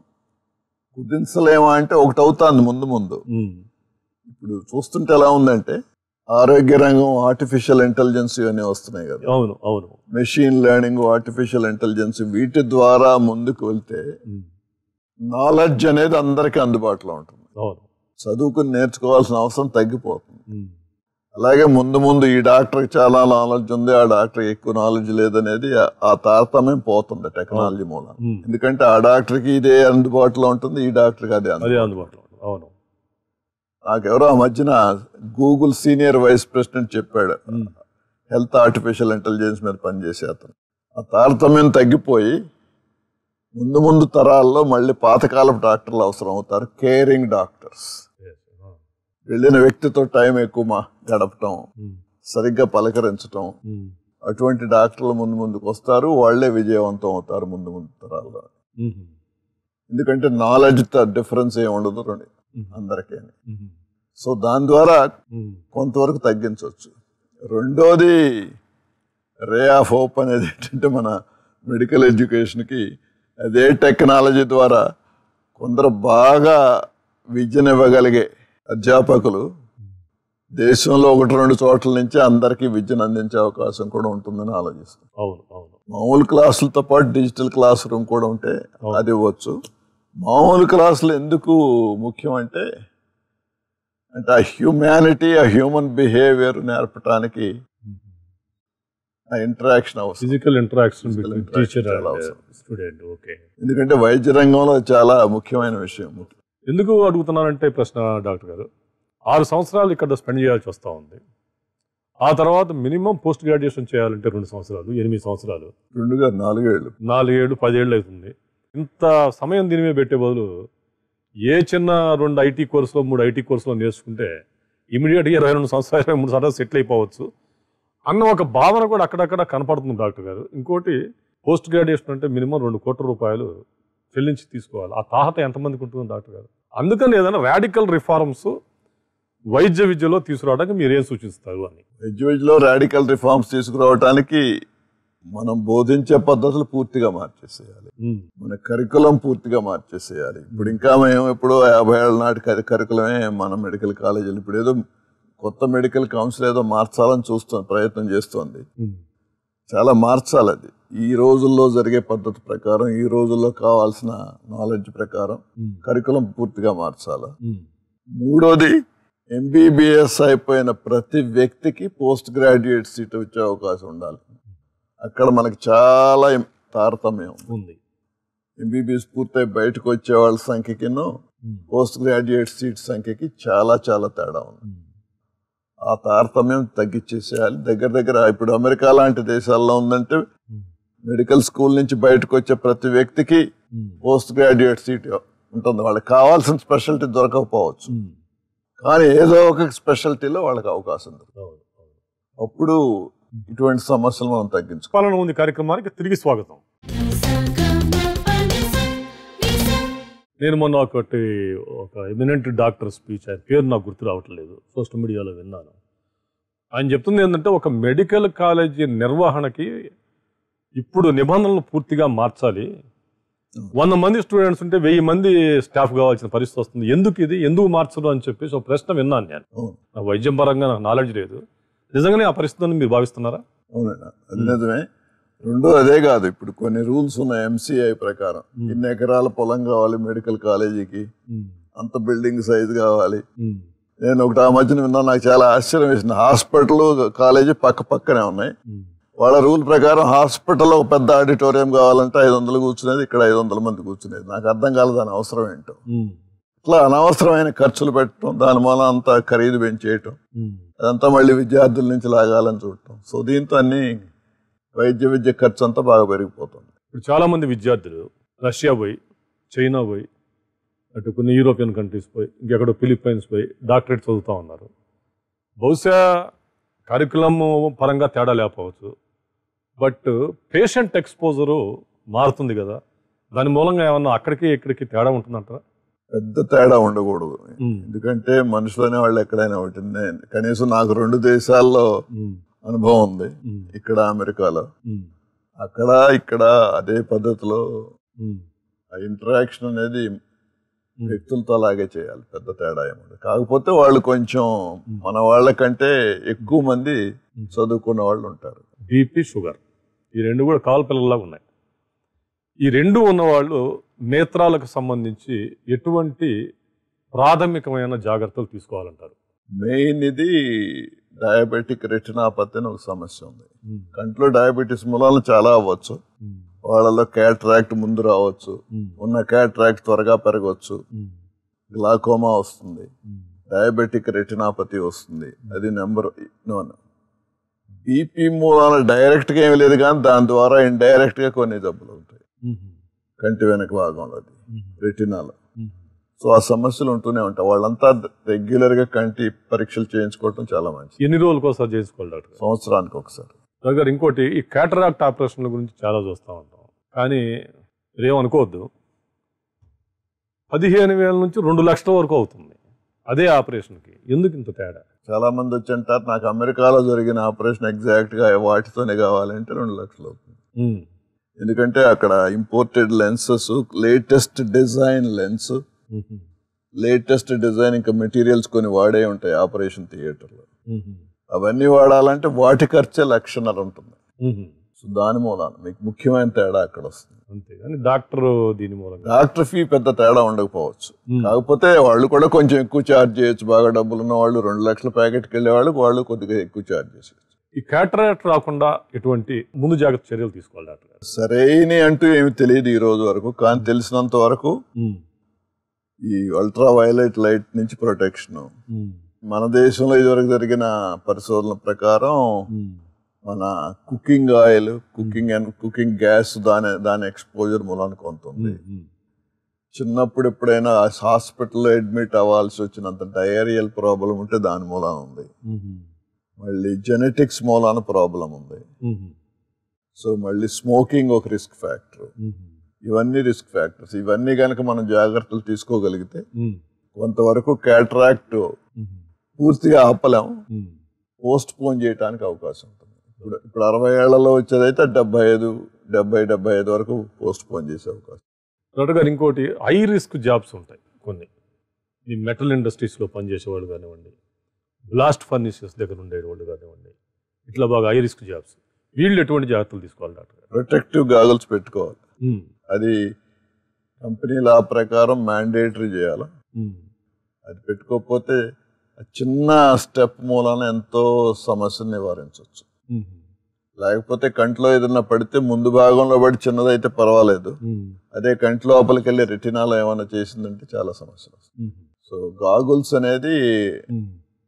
కుదించలేమా అంటే ఒకటి అవుతుంది ముందు ముందు ఉమ్, ఇప్పుడు చూస్తుంటే ఎలా ఉందంటే ఆరోగ్య రంగం ఆర్టిఫిషియల్ ఇంటెలిజెన్స్ ఇవన్నీ వస్తున్నాయి కదా అవును అవును మెషిన్ లెర్నింగ్ ఆర్టిఫిషియల్ ఇంటెలిజెన్స్ వీటి ద్వారా ముందుకు వెళ్తే ఉమ్, నాలెడ్జ్ అనేది అందరికీ అందుబాటులో ఉంటుంది అవును చదువుకుని నేర్చుకోవాల్సిన అవసరం తగ్గిపోతుంది ఉమ్, అలాగే ముందు ముందు ఈ డాక్టర్కి చాలా నాలెడ్జ్ ఉంది ఆ డాక్టర్కి ఎక్కువ నాలెడ్జ్ లేదనేది ఆ- ఆ తారతమ్యం పోతుంది టెక్నాలజీ మూలం ఉమ్. ఎందుకంటే ఆ డాక్టర్కి ఇదే అందుబాటులో ఉంటుంది ఈ డాక్టర్కి అదే అదే అందుబాటులో అందుబాటులో ఉంది. అవును నాకెవరో ఆ మధ్యన గూగుల్ సీనియర్ వైస్ ప్రెసిడెంట్ చెప్పాడు ఉమ్, హెల్త్ ఆర్టిఫిషియల్ ఇంటెలిజెన్స్ మీద పనిచేసే అతను ఆ తారతమ్యం తగ్గిపోయి ముందు ముందు తరాల్లో మళ్ళీ పాతకాలపు డాక్టర్లు అవసరం అవుతారు కేరింగ్ డాక్టర్స్ yes, ఆ, వెళ్ళిన వ్యక్తితో టైం ఎక్కువ మా గడపటం ఉమ్, సరిగ్గా పలకరించటం ఉమ్, అటువంటి డాక్టర్లు ముందు ముందుకు వస్తారు వాళ్ళే విజయవంతం అవుతారు ముందు ముందు తరాల్లో ఉమ్, ఎందుకంటే నాలెడ్జ్ డిఫరెన్స్ ఏమి ఉండదు రెండు ఉమ్, అందరికీ ఉమ్, సో దాని ద్వారా ఉమ్, కొంతవరకు తగ్గించవచ్చు రెండోది రే ఆఫ్ హోప్ అనేది ఏంటంటే మన మెడికల్ ఎడ్యుకేషన్కి అదే టెక్నాలజీ ద్వారా కొందరు బాగా విద్యనివ్వగలిగే అధ్యాపకులు దేశంలో ఒకటి రెండు చోట్ల నుంచి అందరికీ విద్యను అందించే అవకాశం కూడా ఉంటుందని ఆలోచిస్తాం అవును అవును మామూలు క్లాసులతో పాటు డిజిటల్ క్లాస్ రూమ్ కూడా ఉంటే అవును. అది ఇవ్వచ్చు మామూలు క్లాసులు ఎందుకు ముఖ్యం అంటే అంటే ఆ హ్యూమానిటీ ఆ హ్యూమన్ బిహేవియర్ నేర్పడానికి ఆ ఇంటరాక్షన్ అవసరం physical interaction Physical between interaction teacher చాలా అండ్ అవసరం. స్టూడెంట్ ఓకే ఎందుకంటే వైద్య రంగంలో చాలా ముఖ్యమైన విషయం ఎందుకు అడుగుతున్నానంటే ప్రశ్న డాక్టర్ గారు ఆరు సంవత్సరాలు ఇక్కడ స్పెండ్ చేయాల్సి వస్తూ ఉంది ఆ తర్వాత మినిమం పోస్ట్ గ్రాడ్యుయేషన్ చేయాలంటే రెండు సంవత్సరాలు ఎనిమిది సంవత్సరాలు రెండుగా నాలుగేళ్ళు నాలుగేళ్ళు పదేళ్ళు అవుతుంది ఇంత సమయం దీని మీద పెట్టే బదులు ఏ చిన్న రెండు ఐటీ కోర్సులో మూడు ఐటీ కోర్సులో నేర్చుకుంటే ఇమీడియట్గా ఇరవై రెండు సంవత్సరాలు ఇరవై మూడు సంవత్సరాలు సెటిల్ అయిపోవచ్చు అన్న ఒక భావన కూడా అక్కడక్కడ కనపడుతుంది డాక్టర్ గారు ఇంకోటి పోస్ట్ గ్రాడ్యుయేషన్ అంటే మినిమం రెండు కోట్ల రూపాయలు చెల్లించి తీసుకోవాలి ఆ తాహత ఎంతమందికి ఉంటుంది డాక్టర్ గారు అందుకని ఏదైనా రాడికల్ రిఫార్మ్స్ వైద్య విద్యలో తీసుకురావడానికి మీరు ఏం సూచిస్తారు అని వైద్య విద్యలో రాడికల్ రిఫార్మ్స్ తీసుకురావడానికి మనం బోధించే పద్ధతులు పూర్తిగా మార్చేసేయాలి ఉమ్, మన కరికులం పూర్తిగా మార్చేసేయాలి ఇప్పుడు ఇంకా మేము ఎప్పుడో యాభై ఏళ్ళ నాటి కరి కరికులమే మన మెడికల్ కాలేజీలు ఇప్పుడు ఏదో కొత్త మెడికల్ కౌన్సిల్ ఏదో మార్చాలని చూస్తుంది ప్రయత్నం చేస్తోంది ఉమ్, చాలా మార్చాలి అది ఈ రోజుల్లో జరిగే పద్ధతి ప్రకారం ఈ రోజుల్లో కావాల్సిన నాలెడ్జ్ ప్రకారం ఉమ్, కరికులం పూర్తిగా మార్చాలి ఉమ్, మూడోది ఎంబీబీఎస్ అయిపోయిన ప్రతి వ్యక్తికి పోస్ట్ గ్రాడ్యుయేట్ సీట్ వచ్చే అవకాశం ఉండాలి అక్కడ మనకి చాలా ఇం- తారతమ్యం ఉంది. ఉంది ఎంబీబీఎస్ పూర్తయి బయటకు వచ్చే వాళ్ళ సంఖ్యకిను ఉమ్, పోస్ట్ గ్రాడ్యుయేట్ సీట్ సంఖ్యకి చాలా చాలా తేడా ఉంది ఉమ్, ఆ తారతమ్యం తగ్గించేసేయాలి దగ్గర దగ్గర ఇప్పుడు అమెరికా లాంటి దేశాల్లో ఉందంటే ఉమ్, మెడికల్ స్కూల్ నుంచి బయటకు వచ్చే ప్రతి వ్యక్తికి ఉమ్, పోస్ట్ గ్రాడ్యుయేట్ సీట్ ఉంటుంది వాళ్ళకి కావాల్సిన స్పెషాలిటీ దొరకకపోవచ్చు ఉమ్. కానీ ఏదో ఒక స్పెషాలిటీలో వాళ్ళకి అవకాశం దొరుకుతుంది అవును అవును అప్పుడు ఇటువంటి సమస్యలు మనం తగ్గించుకోవాలి పాలన ఉంది కార్యక్రమానికి తిరిగి స్వాగతం నేను మొన్న ఒకటి ఒక ఎమినెంట్ డాక్టర్ స్పీచ్ ఆయన పేరు నాకు గుర్తు రావట్లేదు సోషల్ మీడియాలో విన్నాను ఆయన చెప్తుంది ఏంటంటే ఒక మెడికల్ కాలేజీ నిర్వహణకి ఇప్పుడు నిబంధనలు పూర్తిగా మార్చాలి వంద మంది స్టూడెంట్స్ ఉంటే వెయ్యి మంది స్టాఫ్ కావాల్సిన పరిస్థితి వస్తుంది ఎందుకు ఇది ఎందుకు మార్చరు అని చెప్పేసి ఒక ప్రశ్న విన్నాను నేను అవును నాకు వైద్యం పరంగా నాకు నాలెడ్జ్ లేదు నిజంగానే ఆ పరిస్థితిని మీరు భావిస్తున్నారా అవునండి అది నిజమే రెండు అదే కాదు ఇప్పుడు కొన్ని రూల్స్ ఉన్నాయి ఎంసీఐ ప్రకారం ఇన్ని ఎకరాల పొలం కావాలి మెడికల్ కాలేజీకి అంత బిల్డింగ్ సైజ్ కావాలి నేను ఒకటి ఆ మధ్యన విన్నా నాకు చాలా ఆశ్చర్యం వేసింది హాస్పిటల్ కాలేజీ పక్క పక్కనే ఉన్నాయి వాళ్ళ రూల్ ప్రకారం హాస్పిటల్లో ఒక పెద్ద ఆడిటోరియం కావాలంటే ఐదు వందలు కూర్చునేది ఇక్కడ ఐదు వందల మంది కూర్చునేది నాకు అర్థం కాలేదు దాని అవసరం ఏంటో ఇట్లా అనవసరమైన ఖర్చులు పెట్టడం దాని మూలం అంతా ఖరీదు పెంచేయటం అదంతా మళ్ళీ విద్యార్థుల నుంచి లాగాలని చూడటం సో దీంతో అన్ని వైద్య విద్య ఖర్చు అంతా బాగా పెరిగిపోతుంది ఇప్పుడు చాలా మంది విద్యార్థులు రష్యా పోయి చైనా పోయి అటు కొన్ని యూరోపియన్ కంట్రీస్ పోయి ఇంకెక్కడో ఫిలిప్పైన్స్ పోయి డాక్టరేట్ చదువుతూ ఉన్నారు బహుశా కరికులం పరంగా తేడా లేకపోవచ్చు బట్ పేషెంట్ ఎక్స్పోజరు మారుతుంది కదా దాని మూలంగా ఏమన్నా అక్కడికి ఇక్కడికి తేడా ఉంటుందంటారా పెద్ద తేడా ఉండకూడదు ఎందుకంటే మనుషులనే వాళ్ళు ఎక్కడైనా ఒకటి నేను కనీసం నాకు రెండు దేశాల్లో అనుభవం ఉంది ఇక్కడ అమెరికాలో అక్కడ ఇక్కడ అదే పద్ధతిలో ఆ ఇంటరాక్షన్ అనేది వ్యక్తులతో అలాగే చేయాలి పెద్ద తేడా ఏముంది కాకపోతే వాళ్ళు కొంచెం మన వాళ్ళకంటే ఎక్కువ మంది చదువుకున్న వాళ్ళు ఉంటారు బీపీ షుగర్ ఈ రెండు కూడా కాలు పిల్లల్లా ఉన్నాయి ఈ రెండు ఉన్నవాళ్ళు నేత్రాలకు సంబంధించి ఎటువంటి ప్రాథమికమైన జాగ్రత్తలు తీసుకోవాలంటారు మెయిన్ ఇది డయాబెటిక్ రెటినాపతి అని ఒక సమస్య ఉంది కంట్లో డయాబెటీస్ మూలాలు చాలా అవ్వచ్చు వాళ్ళలో క్యాట్రాక్ట్ ముందు రావచ్చు ఉన్న క్యాట్రాక్ట్ త్వరగా పెరగవచ్చు గ్లాకోమా వస్తుంది డయాబెటిక్ రెటినాపతి వస్తుంది అది నెంబర్ నోన్ బీపీ మూలాన డైరెక్ట్గా ఏమి లేదు కానీ దాని ద్వారా ఇండైరెక్ట్గా కొన్ని జబ్బులు ఉంటాయి కంటి వెనక భాగంలో అది రెటినాలో సో ఆ సమస్యలు ఉంటూనే ఉంటాయి వాళ్ళంతా రెగ్యులర్గా కంటి పరీక్షలు చేయించుకోవటం చాలా మంచిది ఎన్ని రోజులకు ఒకసారి చేసుకోవాలి డాక్టర్ సంవత్సరానికి ఒకసారి డాక్టర్ గారు ఇంకోటి ఈ క్యాటరాక్ట్ ఆపరేషన్ల గురించి చాలా చూస్తూ ఉంటాం కానీ మీరేమనుకోవద్దు పదిహేను వేల నుంచి రెండు లక్షల వరకు అవుతుంది అదే ఆపరేషన్కి ఎందుకు ఇంత తేడా చాలా మంది వచ్చి అంటారు నాకు అమెరికాలో జరిగిన ఆపరేషన్ ఎగ్జాక్ట్ గా వాటితోనే కావాలంటే రెండు లక్షలు అవుతుంది ఉమ్, ఎందుకంటే అక్కడ imported lenses latest design lens ఉమ్, లేటెస్ట్ డిజైన్ ఇంకా మెటీరియల్స్ కొన్ని వాడే ఉంటాయి ఆపరేషన్ థియేటర్లో ఉమ్, అవన్నీ వాడాలంటే వాటి ఖర్చే లక్షన్నర ఉంటుంది ఉమ్. సో దాని మూలాన మీకు ముఖ్యమైన తేడా అక్కడ వస్తుంది అంతే కానీ డాక్టర్ దీని మూలంగా డాక్టర్ ఫీ పెద్ద తేడా ఉండకపోవచ్చు ఉమ్, కాకపోతే వాళ్ళు కూడా కొంచెం ఎక్కువ ఛార్జ్ చేయొచ్చు బాగా డబ్బులు ఉన్న వాళ్ళు రెండు లక్షల ప్యాకెట్కి వెళ్ళే వాళ్ళు వాళ్ళు కొద్దిగా ఎక్కువ ఛార్జ్ చేసేది ఈ క్యాటరాక్ట్ రాకుండా ఎటువంటి ముందు జాగ్రత్త చర్యలు తీసుకోవాలి డాక్టర్ గారు సరైన అంటూ ఏమి తెలియదు ఈ రోజు వరకు కానీ తెలిసినంత వరకు ఉమ్, ఈ అల్ట్రా వైలెట్ లైట్ నుంచి ప్రొటెక్షన్ ఉమ్, మన దేశంలో ఇదివరకు జరిగిన పరిశోధనల ప్రకారం ఉమ్, మన cooking oil cooking and cooking gas దాని దాని ఎక్స్పోజర్ మూలానికి కొంత ఉంది ఉమ్, ఉమ్. చిన్నప్పుడు ఎప్పుడైనా హాస్పిటల్లో అడ్మిట్ అవ్వాల్సి వచ్చినంత డయేరియల్ ప్రాబ్లం ఉంటే దాని మూలాన ఉంది ఉమ్, మళ్ళీ జెనెటిక్స్ మూలాన ప్రాబ్లం ఉంది ఉమ్, సో మళ్ళీ స్మోకింగ్ ఒక రిస్క్ ఫ్యాక్టర్ ఉమ్, ఇవన్నీ రిస్క్ ఫ్యాక్టర్స్ ఇవన్నీ కనుక మనం జాగ్రత్తలు తీసుకోగలిగితే ఉమ్, కొంతవరకు క్యాట్రాక్ట్ ఉమ్, పూర్తిగా ఆపలేం ఉమ్. పోస్ట్ పోన్ చేయడానికి అవకాశం ఉంటుంది ఇప్పుడు ఇప్పుడు అరవై ఏళ్లలో వచ్చేదైతే డెబ్బై ఐదు డెబ్బై డెబ్బై ఐదు వరకు పోస్ట్ పోన్ చేసే అవకాశం డాక్టర్ గారు ఇంకోటి హై రిస్క్ జాబ్స్ ఉంటాయి కొన్ని ఈ మెటల్ ఇండస్ట్రీస్లో పనిచేసేవాళ్ళు కానివ్వండి బ్లాస్ట్ ఫర్నిచర్స్ దగ్గర ఉండేవాళ్ళు కానివ్వండి ఇట్లా బాగా హై రిస్క్ జాబ్స్ వీళ్ళు ఎటువంటి జాగ్రత్తలు తీసుకోవాలి డాక్టర్ గారు ప్రొటెక్టివ్ గాగల్స్ పెట్టుకోవాలి ఉమ్, అది కంపెనీ లా ప్రకారం మ్యాండేటరీ చేయాలి ఉమ్, అది పెట్టుకోకపోతే ఆ చిన్న స్టెప్ మూలాన ఎంతో సమస్యను నివారించవచ్చు ఉమ్, లేకపోతే కంట్లో ఏదైనా పడితే ముందు భాగంలో పడి చిన్నదైతే పర్వాలేదు ఉమ్, అదే కంటి లోపలికి వెళ్ళి రెటినాలో ఏమైనా చేసిందంటే చాలా సమస్యలు వస్తాయి ఉమ్, సో గాగుల్స్ అనేది ఉమ్.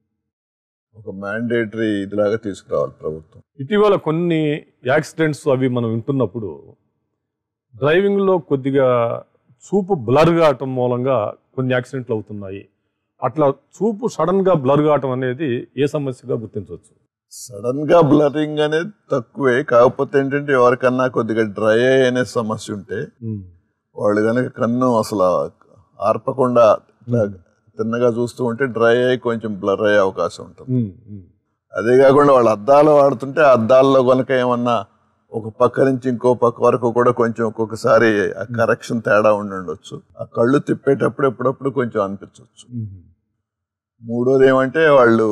ఒక మ్యాండేటరీ ఇదిలాగా తీసుకురావాలి ప్రభుత్వం ఇటీవల కొన్ని యాక్సిడెంట్స్ అవి మనం వింటున్నప్పుడు డ్రైవింగ్లో కొద్దిగా చూపు బ్లర్ కావటం మూలంగా కొన్ని యాక్సిడెంట్లు అవుతున్నాయి అట్లా చూపు సడన్గా బ్లర్ కావటం అనేది ఏ సమస్యగా గుర్తించవచ్చు సడన్ గా బ్లరింగ్ అనేది తక్కువే కాకపోతే ఏంటంటే ఎవరికన్నా కొద్దిగా డ్రై ఐ అనే సమస్య ఉంటే ఉమ్, వాళ్ళు కనుక కన్ను అసలు ఆర్పకుండా ఇట్లా తిన్నగా చూస్తూ ఉంటే డ్రై అయ్యి కొంచెం బ్లర్ అయ్యే అవకాశం ఉంటుంది ఉమ్, ఉమ్, అదే కాకుండా వాళ్ళు అద్దాలు వాడుతుంటే ఆ అద్దాల్లో కనుక ఏమన్నా ఒక పక్క నుంచి ఇంకో పక్క వరకు కూడా కొంచెం ఒక్కొక్కసారి ఆ కరెక్షన్ తేడా ఉండి ఉండొచ్చు ఆ కళ్ళు తిప్పేటప్పుడు ఎప్పుడప్పుడు కొంచెం అనిపించవచ్చు ఉమ్. మూడోది ఏమంటే వాళ్ళు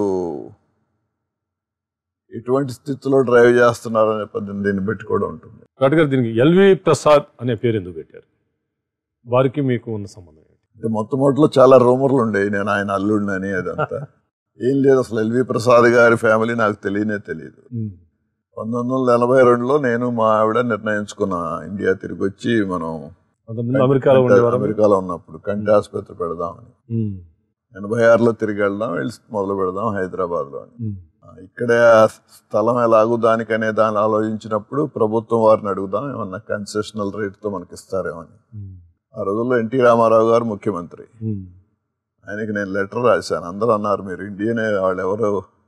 ఎటువంటి స్థితిలో డ్రైవ్ చేస్తున్నారు అనే పద్ధతి దీన్ని బట్టి కూడా ఉంటుంది డాక్టర్ గారు దీనికి ఎల్వి ప్రసాద్ అనే పేరు ఎందుకు పెట్టారు వారికి మీకు ఉన్న సంబంధం ఏంటి అంటే మొట్టమొదటిలో చాలా రూమర్లు ఉండేవి నేను ఆయన అల్లుడినని అదంతా ఏం లేదు అసలు ఎల్వి ప్రసాద్ గారి ఫ్యామిలీ నాకు తెలియనే తెలియదు ఉమ్, పంతొమ్మిది వందల ఎనభై రెండులో నేను మా ఆవిడ నిర్ణయించుకున్న ఇండియా తిరిగి వచ్చి మనం అంతకుముందు అమెరికాలో ఉండేవారు అమెరికాలో ఉన్నప్పుడు కంటి ఆసుపత్రి పెడదామని ఉమ్, ఎనభై ఆరులో తిరిగి వెళ్దాం వెళ్ళి మొదలు పెడదాం హైదరాబాద్లో అని ఉమ్, ఆ, ఇక్కడే ఆ స్థలం ఎలాగూ దానికనే దాన్ని ఆలోచించినప్పుడు ప్రభుత్వం వారిని అడుగుదాం ఏమన్నా కన్సెషనల్ రేట్తో మనకి ఇస్తారేమో అని ఉమ్, ఆ రోజుల్లో ఎన్టీ రామారావు గారు ముఖ్యమంత్రి ఉమ్, ఆయనకి నేను లెటర్ రాశాను అందరూ అన్నారు మీరు ఇండియనే వాళ్ళు ఎవరు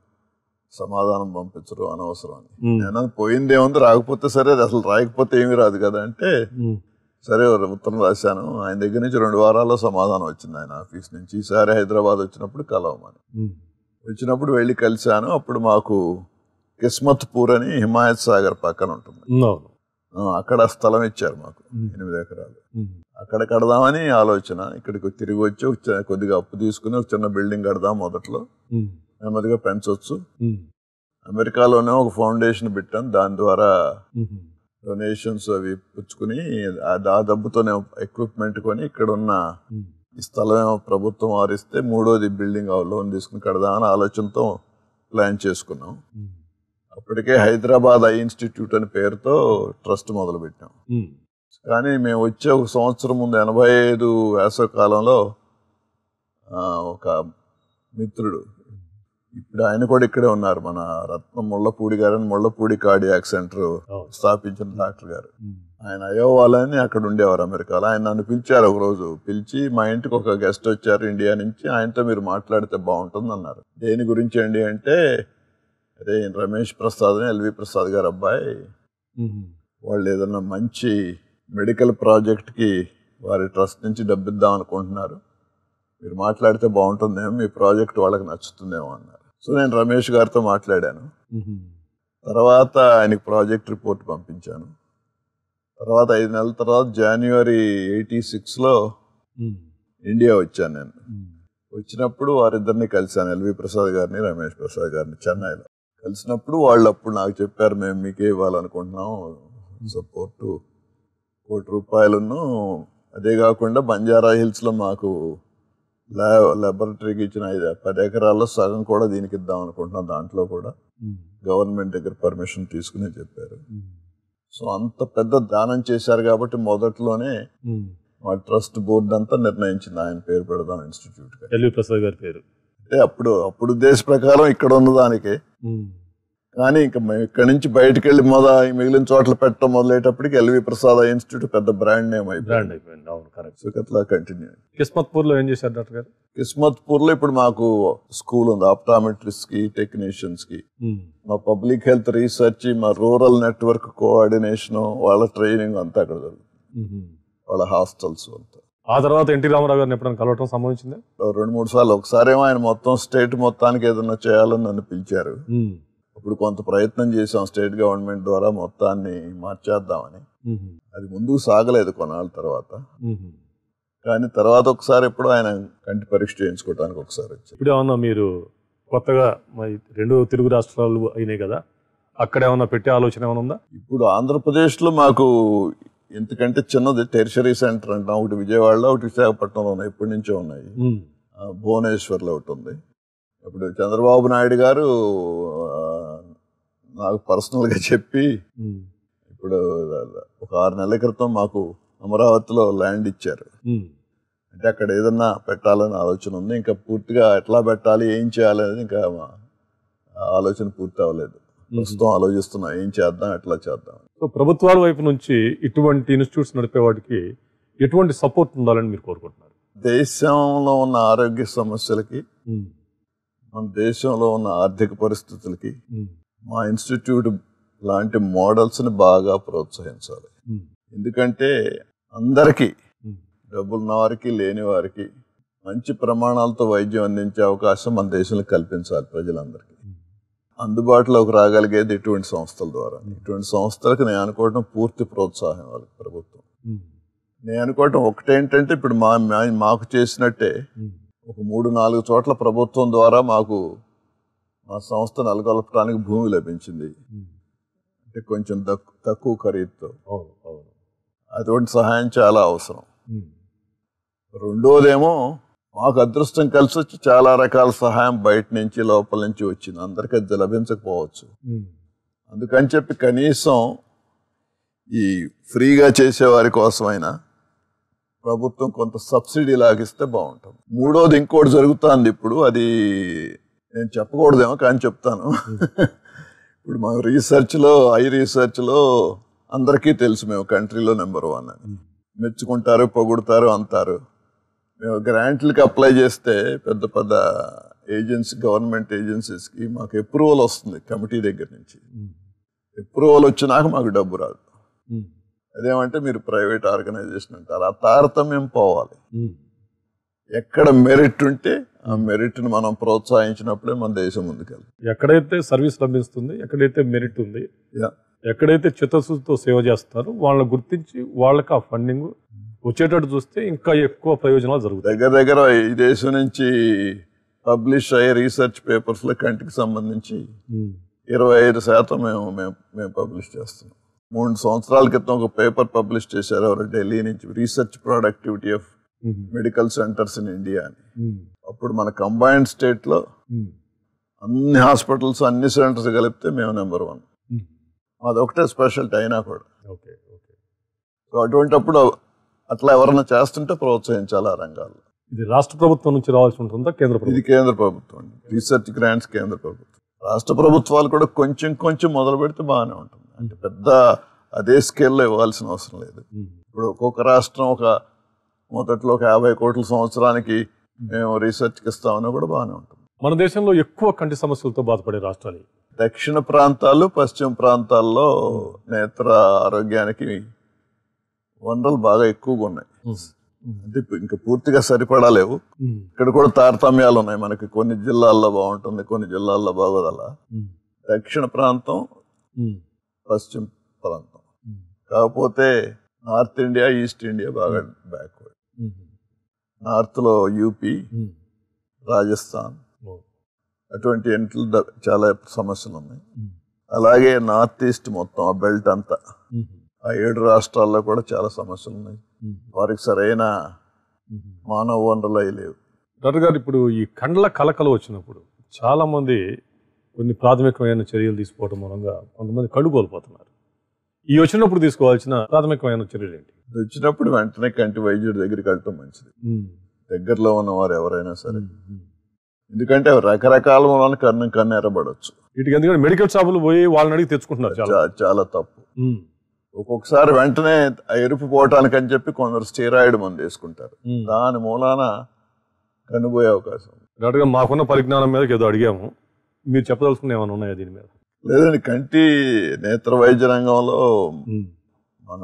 సమాధానం పంపించరు అనవసరం అని ఉమ్, నేను అన్నాను, పోయిందేముంది రాకపోతే సరే అది అసలు రాయకపోతే ఏమీ రాదు కదా అంటే ఉమ్, సరే ఒక ఉత్తరం రాశాను ఆయన దగ్గర నుంచి రెండు వారాల్లో సమాధానం వచ్చింది ఆయన ఆఫీస్ నుంచి ఈసారి హైదరాబాద్ వచ్చినప్పుడు కలవమని ఉమ్, వచ్చినప్పుడు వెళ్ళి కలిశాను అప్పుడు మాకు కిస్మత్ పూర్ అని హిమాయత్ సాగర్ పక్కన ఉంటుంది ఉమ్, అవును ఆ, అక్కడ స్థలం ఇచ్చారు మాకు ఉమ్, ఎనిమిది ఎకరాలు ఉమ్, అక్కడ కడదామని ఆలోచన ఇక్కడికి తిరిగి వచ్చి ఒక చి- కొద్దిగా అప్పు తీసుకుని ఒక చిన్న బిల్డింగ్ కడదాం మొదట్లో ఉమ్, నెమ్మదిగా పెంచవచ్చు ఉమ్, అమెరికాలోనే ఒక ఫౌండేషన్ పెట్టాను దాని ద్వారా ఉమ్, డొనేషన్స్ అవి పుచ్చుకుని ఆ- ఆ డబ్బుతోనే ఎక్విప్మెంట్ కొని ఇక్కడ ఉన్న ఉమ్, ఈ స్థలం ఏమో ప్రభుత్వం వారిస్తే మూడోది బిల్డింగ్ ఆ లోన్ తీసుకుని కడదామని ఆలోచనతో ప్లాన్ చేసుకున్నాం ఉమ్, అప్పటికే హైదరాబాద్ ఐ ఇన్స్టిట్యూట్ అనే పేరుతో ట్రస్ట్ మొదలుపెట్టాం ఉమ్, కానీ మేము వచ్చే ఒక సంవత్సరం ముందు ఎనభై ఐదు వేసవ కాలంలో ఆ, ఒక మిత్రుడు ఇప్పుడు ఆయన కూడా ఇక్కడే ఉన్నారు మన రత్నం ముళ్ళపూడి గారు అని ముళ్ళపూడి కార్డియాక్ సెంటర్ అవును. స్థాపించిన డాక్టర్ గారు ఉమ్, ఆయన అయోవాలని అక్కడ ఉండేవారు అమెరికాలో ఆయన నన్ను పిలిచారు ఒక రోజు పిలిచి మా ఇంటికి ఒక గెస్ట్ వచ్చారు ఇండియా నుంచి ఆయనతో మీరు మాట్లాడితే బాగుంటుంది అన్నారు దేని గురించి అండి అంటే అదే ఈయన రమేష్ ప్రసాద్ అని ఎల్వి ప్రసాద్ గారు అబ్బాయి ఉమ్, వాళ్ళు ఏదన్నా మంచి మెడికల్ ప్రాజెక్ట్కి వారి ట్రస్ట్ నుంచి డబ్బిద్దాం అనుకుంటున్నారు మీరు మాట్లాడితే బాగుంటుందేమో మీ ప్రాజెక్ట్ వాళ్ళకి నచ్చుతుందేమో అన్నారు సో నేను రమేష్ గారితో మాట్లాడాను ఉమ్, తర్వాత ఆయనకి ప్రాజెక్ట్ రిపోర్ట్ పంపించాను తర్వాత ఐదు నెలల తర్వాత జనవరి ఎయిటీ సిక్స్లో ఉమ్, ఇండియా వచ్చాను నేను ఉమ్, వచ్చినప్పుడు వారిద్దరిని కలిశాను ఎల్వి ప్రసాద్ గారిని రమేష్ ప్రసాద్ గారిని చెన్నైలో కలిసినప్పుడు వాళ్ళు అప్పుడు నాకు చెప్పారు మేము మీకే ఇవ్వాలనుకుంటున్నాం సపోర్టు కోటి రూపాయలను అదే కాకుండా బంజారా హిల్స్లో మాకు ల్యా లాబొరేటరీకి ఇచ్చిన ఐదు పది ఎకరాల్లో సగం కూడా దీనికి ఇద్దాం అనుకుంటున్నాం దాంట్లో కూడా ఉమ్, గవర్నమెంట్ దగ్గర పర్మిషన్ తీసుకుని చెప్పారు ఉమ్, సో అంత పెద్ద దానం చేశారు కాబట్టి మొదట్లోనే ఉమ్. మా ట్రస్ట్ బోర్డు అంతా నిర్ణయించింది ఆయన పేరు పెడదాం ఇన్స్టిట్యూట్ ఎల్వి ప్రసాద్ గారి పేరు అంటే అప్పుడు అప్పుడు ఉద్దేశ ప్రకారం ఇక్కడ ఉన్న దానికి ఉమ్, కానీ ఇంకా మేము ఇక్కడి నుంచి బయటకు వెళ్ళి మొద మిగిలిన చోట్ల పెట్టడం మొదలయ్యేటప్పటికి ఎల్వి ప్రసాద్ ఇన్స్టిట్యూట్ పెద్ద బ్రాండ్ నేమ్ అయిపోయింది బ్రాండ్ అయిపోయింది అవును కరెక్ట్ సో అట్లా కంటిన్యూ కిస్మత్పూర్ లో ఏం చేశారు డాక్టర్ గారు కిస్మత్పూర్ లో ఇప్పుడు మాకు స్కూల్ ఉంది ఆప్టామెట్రిస్ట్ కి టెక్నీషియన్స్ కి ఉమ్, మా పబ్లిక్ హెల్త్ రీసెర్చ్ మా రూరల్ నెట్వర్క్ కోఆర్డినేషన్ వాళ్ళ ట్రైనింగ్ అంతా అక్కడ జరుగుతుంది ఉమ్. వాళ్ళ హాస్టల్స్ అంతా ఆ తర్వాత ఎన్టీ రామారావు గారిని ఎప్పుడైనా కలవటం సంభవించిందా ఓ రెండు మూడు సార్లు ఒకసారేమో ఆయన మొత్తం స్టేట్ మొత్తానికి ఏదైనా చేయాలని నన్ను పిలిచారు ఉమ్, అప్పుడు కొంత ప్రయత్నం చేసాం స్టేట్ గవర్నమెంట్ ద్వారా మొత్తాన్ని మార్చేద్దామని ఉమ్, అది ముందుకు సాగలేదు కొన్నాళ్ళ తర్వాత ఉమ్. కానీ తర్వాత ఒకసారి ఎప్పుడు ఆయన కంటి పరీక్ష చేయించుకోవడానికి ఒకసారి వచ్చారు ఇప్పుడు ఏమన్నా మీరు కొత్తగా మరి రెండు తెలుగు రాష్ట్రాలు అయినాయి కదా అక్కడ ఏమన్నా పెట్టే ఆలోచన ఏమైనా ఉందా ఇప్పుడు ఆంధ్రప్రదేశ్లో మాకు ఎందుకంటే చిన్నది టెరిషరీ సెంటర్ అంటాం ఒకటి విజయవాడలో ఒకటి విశాఖపట్నంలో ఉన్నాయి ఎప్పటి నుంచో ఉన్నాయి ఉమ్, ఆ, భువనేశ్వర్లో ఒకటి ఉంది ఇప్పుడు చంద్రబాబు నాయుడు గారు ఆ, నాకు పర్సనల్గా చెప్పి ఉమ్, ఇప్పుడు ఒక ఆరు నెలల క్రితం మాకు అమరావతిలో ల్యాండ్ ఇచ్చారు ఉమ్, అంటే అక్కడ ఏదన్నా పెట్టాలని ఆలోచన ఉంది ఇంకా పూర్తిగా ఎట్లా పెట్టాలి ఏం చేయాలి అనేది ఇంకా మా ఆలోచన పూర్తి అవ్వలేదు ప్రస్తుతం ఆలోచిస్తున్నాం ఏం చేద్దాం ఎట్లా చేద్దాం సో ప్రభుత్వాల వైపు నుంచి ఇటువంటి ఇన్స్టిట్యూట్స్ నడిపే వాటికి ఎటువంటి సపోర్ట్ ఉండాలని మీరు కోరుకుంటున్నారు దేశంలో ఉన్న ఆరోగ్య సమస్యలకి ఉమ్, మన దేశంలో ఉన్న ఆర్థిక పరిస్థితులకి ఉమ్, మా ఇన్స్టిట్యూట్ లాంటి మోడల్స్ని బాగా ప్రోత్సహించాలి ఉమ్, ఎందుకంటే అందరికీ ఉమ్, డబ్బున్న వారికి లేని వారికి మంచి ప్రమాణాలతో వైద్యం అందించే అవకాశం మన దేశంలో కల్పించాలి ప్రజలందరికీ ఉమ్, అందుబాటులోకి రాగలిగేది ఇటువంటి సంస్థల ద్వారా ఇటువంటి సంస్థలకు నేను అనుకోవడం పూర్తి ప్రోత్సాహం ఇవ్వాలి ప్రభుత్వం ఉమ్, నేను అనుకోవటం ఒకటేంటంటే ఇప్పుడు మా మా- మాకు చేసినట్టే ఉమ్, ఒక మూడు నాలుగు చోట్ల ప్రభుత్వం ద్వారా మాకు మా సంస్థ నెలకొల్పడానికి భూమి లభించింది ఉమ్. అంటే కొంచెం తక్కు- తక్కువ ఖరీదుతో అవును అవును అటువంటి సహాయం చాలా అవసరం ఉమ్, రెండోదేమో మాకు అదృష్టం కలిసి వచ్చి చాలా రకాల సహాయం బయట నుంచి లోపల నుంచి వచ్చింది అందరికీ అది లభించకపోవచ్చు ఉమ్, అందుకని చెప్పి కనీసం ఈ ఫ్రీగా చేసేవారి కోసమైనా ప్రభుత్వం కొంత సబ్సిడీ లాగిస్తే బాగుంటుంది మూడోది ఇంకోటి జరుగుతుంది ఇప్పుడు అది నేను చెప్పకూడదేమో కానీ చెప్తాను ఇప్పుడు మా రీసెర్చ్లో ఐ రీసెర్చ్లో అందరికీ తెలుసు మేము కంట్రీలో నెంబర్ వన్ అని ఉమ్, మెచ్చుకుంటారు పొగుడుతారు అంటారు మేము గ్రాంట్లకి అప్లై చేస్తే పెద్ద పెద్ద ఏజెన్సీ గవర్నమెంట్ ఏజెన్సీస్కి మాకు అప్రూవల్ వస్తుంది కమిటీ దగ్గర నుంచి ఉమ్, అప్రూవల్ వచ్చినాక మాకు డబ్బు రాదు ఉమ్, అదేమంటే మీరు ప్రైవేట్ ఆర్గనైజేషన్ అంటారు ఆ తారతమ్యం పోవాలి ఉమ్. ఎక్కడ మెరిట్ ఉంటే ఆ మెరిట్ని మనం ప్రోత్సహించినప్పుడే మన దేశం ముందుకెళ్తుంది ఎక్కడైతే సర్వీస్ లభిస్తుంది ఎక్కడైతే మెరిట్ ఉంది యా. ఎక్కడైతే చిత్తశుద్ధితో సేవ చేస్తారో వాళ్ళని గుర్తించి వాళ్ళకి ఆ ఫండింగ్ వచ్చేటట్టు చూస్తే ఇంకా ఎక్కువ ప్రయోజనాలు జరుగుతాయి దగ్గర దగ్గర ఈ దేశం నుంచి పబ్లిష్ అయ్యే రీసెర్చ్ పేపర్స్లో కంటికి సంబంధించి ఉమ్, ఇరవై ఐదు శాతం మేము మేము మేము పబ్లిష్ చేస్తున్నాం మూడు సంవత్సరాల క్రితం ఒక పేపర్ పబ్లిష్ చేశారు ఎవరు ఢిల్లీ నుంచి research productivity of um, medical centres in India అని ఉమ్, అప్పుడు మన కంబైన్డ్ స్టేట్లో ఉమ్, అన్ని హాస్పిటల్స్ అన్ని సెంటర్స్ కలిపితే మేము నెంబర్ వన్ ఉమ్. అదొకటే స్పెషాలిటీ అయినా కూడా ఓకే ఓకే సో అటువంటప్పుడు అట్లా ఎవరైనా చేస్తుంటే ప్రోత్సహించాలి ఆ రంగాల్లో ఇది రాష్ట్ర ప్రభుత్వం నుంచి రావాల్సి ఉంటుందా కేంద్ర ఇది ప్రభుత్వం కేంద్ర ప్రభుత్వం అండి రీసెర్చ్ గ్రాంట్స్ కేంద్ర ప్రభుత్వం రాష్ట్ర ప్రభుత్వాలు కూడా కొంచెం కొంచెం మొదలు పెడితే బాగానే ఉంటుంది అంటే పెద్ద అదే స్కేల్లో ఇవ్వాల్సిన అవసరం లేదు ఉమ్, ఇప్పుడు ఒక్కొక్క రాష్ట్రం ఒక మొదట్లో ఒక యాభై కోట్ల సంవత్సరానికి మేము రీసెర్చ్కి ఇస్తామని కూడా బాగానే ఉంటుంది మన దేశంలో ఎక్కువ కంటి సమస్యలతో బాధపడే రాష్ట్రాలు ఇవి. దక్షిణ ప్రాంతాలు పశ్చిమ ప్రాంతాల్లో నేత్ర ఆరోగ్యానికి వనరులు బాగా ఎక్కువగా ఉన్నాయి అంటే ఇప్పుడు ఇంకా పూర్తిగా సరిపడాలేవు ఉమ్, ఇక్కడ కూడా తారతమ్యాలు ఉన్నాయి మనకి కొన్ని జిల్లాల్లో బాగుంటుంది కొన్ని జిల్లాల్లో బాగోదు అలా ఉమ్, దక్షిణ ప్రాంతం ఉమ్, పశ్చిమ ప్రాంతం ఉమ్, కాకపోతే నార్త్ ఇండియా ఈస్ట్ ఇండియా బాగా బ్యాక్వర్డ్ ఉమ్, నార్త్లో యూపీ ఉమ్. రాజస్థాన్ ఓ, అటువంటి ఎంట్లు ద- చాలా సమస్యలు ఉన్నాయి ఉమ్, అలాగే నార్త్ ఈస్ట్ మొత్తం ఆ బెల్ట్ అంతా ఉమ్, ఆ ఏడు రాష్ట్రాల్లో కూడా చాలా సమస్యలు ఉన్నాయి ఉమ్, వారికి సరైన ఉమ్. మానవ వనరులు అవి లేవు డాక్టర్ గారు ఇప్పుడు ఈ కండ్ల కలకలు వచ్చినప్పుడు చాలా మంది కొన్ని ప్రాథమికమైన చర్యలు తీసుకోవడం మూలంగా కొంతమంది కళ్ళు కోల్పోతున్నారు ఈ వచ్చినప్పుడు తీసుకోవాల్సిన ప్రాథమికమైన చర్యలు ఏంటి ఇది వచ్చినప్పుడు వెంటనే కంటి వైద్యుడి దగ్గరికి వెళ్ళటం మంచిది దగ్గరలో ఉన్నవారు ఎవరైనా సరే ఎందుకంటే అవి రకరకాల మూలాన కన్ను కన్ను ఎర్రబడవచ్చు వీటికి ఎందుకంటే మెడికల్ షాపులు పోయి వాళ్ళని అడిగి తెచ్చుకుంటున్నారు చాలా చా- చాలా తప్పు ఉమ్, ఒక్కొక్కసారి వెంటనే ఆ ఎరుపు పోవటానికి అని చెప్పి కొందరు స్టీరాయిడ్ మందు వేసుకుంటారు ఉమ్. దాని మూలాన కనుపోయే అవకాశం ఉంది. డాక్టర్ గారు మాకున్న పరిజ్ఞానం మీద ఏదో అడిగాము మీరు చెప్పదలుచుకున్న ఏమైనా ఉన్నాయా దీని మీద లేదండి కంటి నేత్ర వైద్య రంగంలో ఉమ్, మన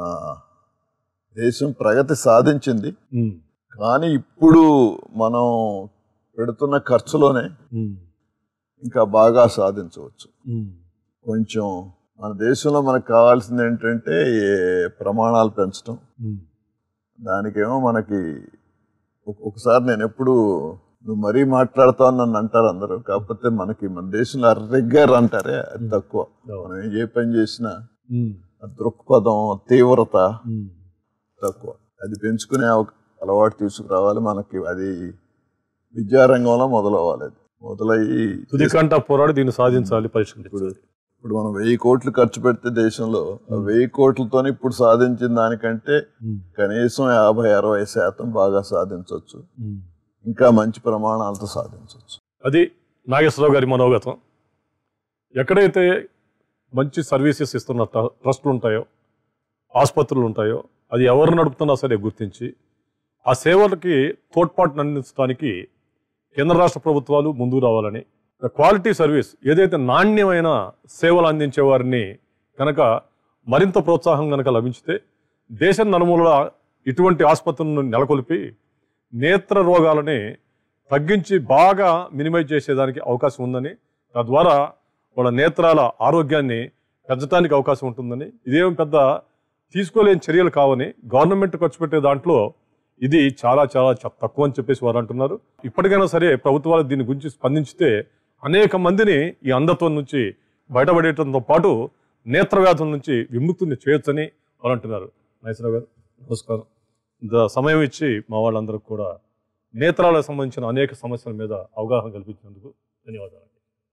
దేశం ప్రగతి సాధించింది ఉమ్, కానీ ఇప్పుడు మనం పెడుతున్న ఖర్చులోనే ఉమ్, ఇంకా బాగా సాధించవచ్చు ఉమ్, కొంచెం మన దేశంలో మనకు కావాల్సింది ఏంటంటే ఏ ప్రమాణాలు పెంచడం ఉమ్, దానికేమో మనకి ఒక- ఒకసారి నేను ఎప్పుడు నువ్వు మరీ మాట్లాడతావు నన్ను అంటారు అందరూ కాకపోతే మనకి మన దేశంలో రెగ్గర్ అంటారే అది తక్కువ మనం ఏ పని చేసినా ఉమ్, ఆ దృక్పథం తీవ్రత ఉమ్. తక్కువ అది పెంచుకునే అవ- అలవాటు తీసుకురావాలి మనకి అది విద్యారంగంలో మొదలవ్వాలి అది మొదలయ్యి తుది కంట పోరాడి దీన్ని సాధించాలి పరిష్కరించాలి ఇప్పుడు మనం వెయ్యి కోట్లు ఖర్చు పెడితే దేశంలో ఆ వెయ్యి కోట్లతో ఇప్పుడు సాధించిన దానికంటే ఉమ్, కనీసం యాభై అరవై శాతం బాగా సాధించవచ్చు ఉమ్. ఇంకా మంచి ప్రమాణాలతో సాధించవచ్చు అది నాగేశ్వరరావు గారి మనోగతం ఎక్కడైతే మంచి సర్వీసెస్ ఇస్తున్న ట్ర- ట్రస్టులు ఉంటాయో ఆసుపత్రులు ఉంటాయో అది ఎవరు నడుపుతున్నా సరే గుర్తించి ఆ సేవలకి తోడ్పాటును అందించడానికి కేంద్ర రాష్ట్ర ప్రభుత్వాలు ముందుకు రావాలని క్వాలిటీ సర్వీస్ ఏదైతే నాణ్యమైన సేవలు అందించే వారిని కనుక మరింత ప్రోత్సాహం కనుక లభించితే దేశం నలుమూలల ఇటువంటి ఆసుపత్రులను నెలకొల్పి నేత్ర రోగాలని తగ్గించి బాగా మినిమైజ్ చేసేదానికి అవకాశం ఉందని తద్వారా వాళ్ళ నేత్రాల ఆరోగ్యాన్ని పెంచడానికి అవకాశం ఉంటుందని ఇదేం పెద్ద తీసుకోలేని చర్యలు కావని గవర్నమెంట్ ఖర్చు పెట్టే దాంట్లో ఇది చాలా చాలా చ- తక్కువ అని చెప్పేసి వారు అంటున్నారు ఇప్పటికైనా సరే ప్రభుత్వాలు దీని గురించి స్పందించితే అనేక మందిని ఈ అంధత్వం నుంచి బయటపడేయడంతో పాటు నేత్ర వ్యాధుల నుంచి విముక్తిని చేయొచ్చని వాళ్ళు అంటున్నారు నాగేశ్వరరావు గారు నమస్కారం ఇంత సమయం ఇచ్చి మా వాళ్ళందరికీ కూడా నేత్రాలకు సంబంధించిన అనేక సమస్యల మీద అవగాహన కల్పించినందుకు ధన్యవాదాలు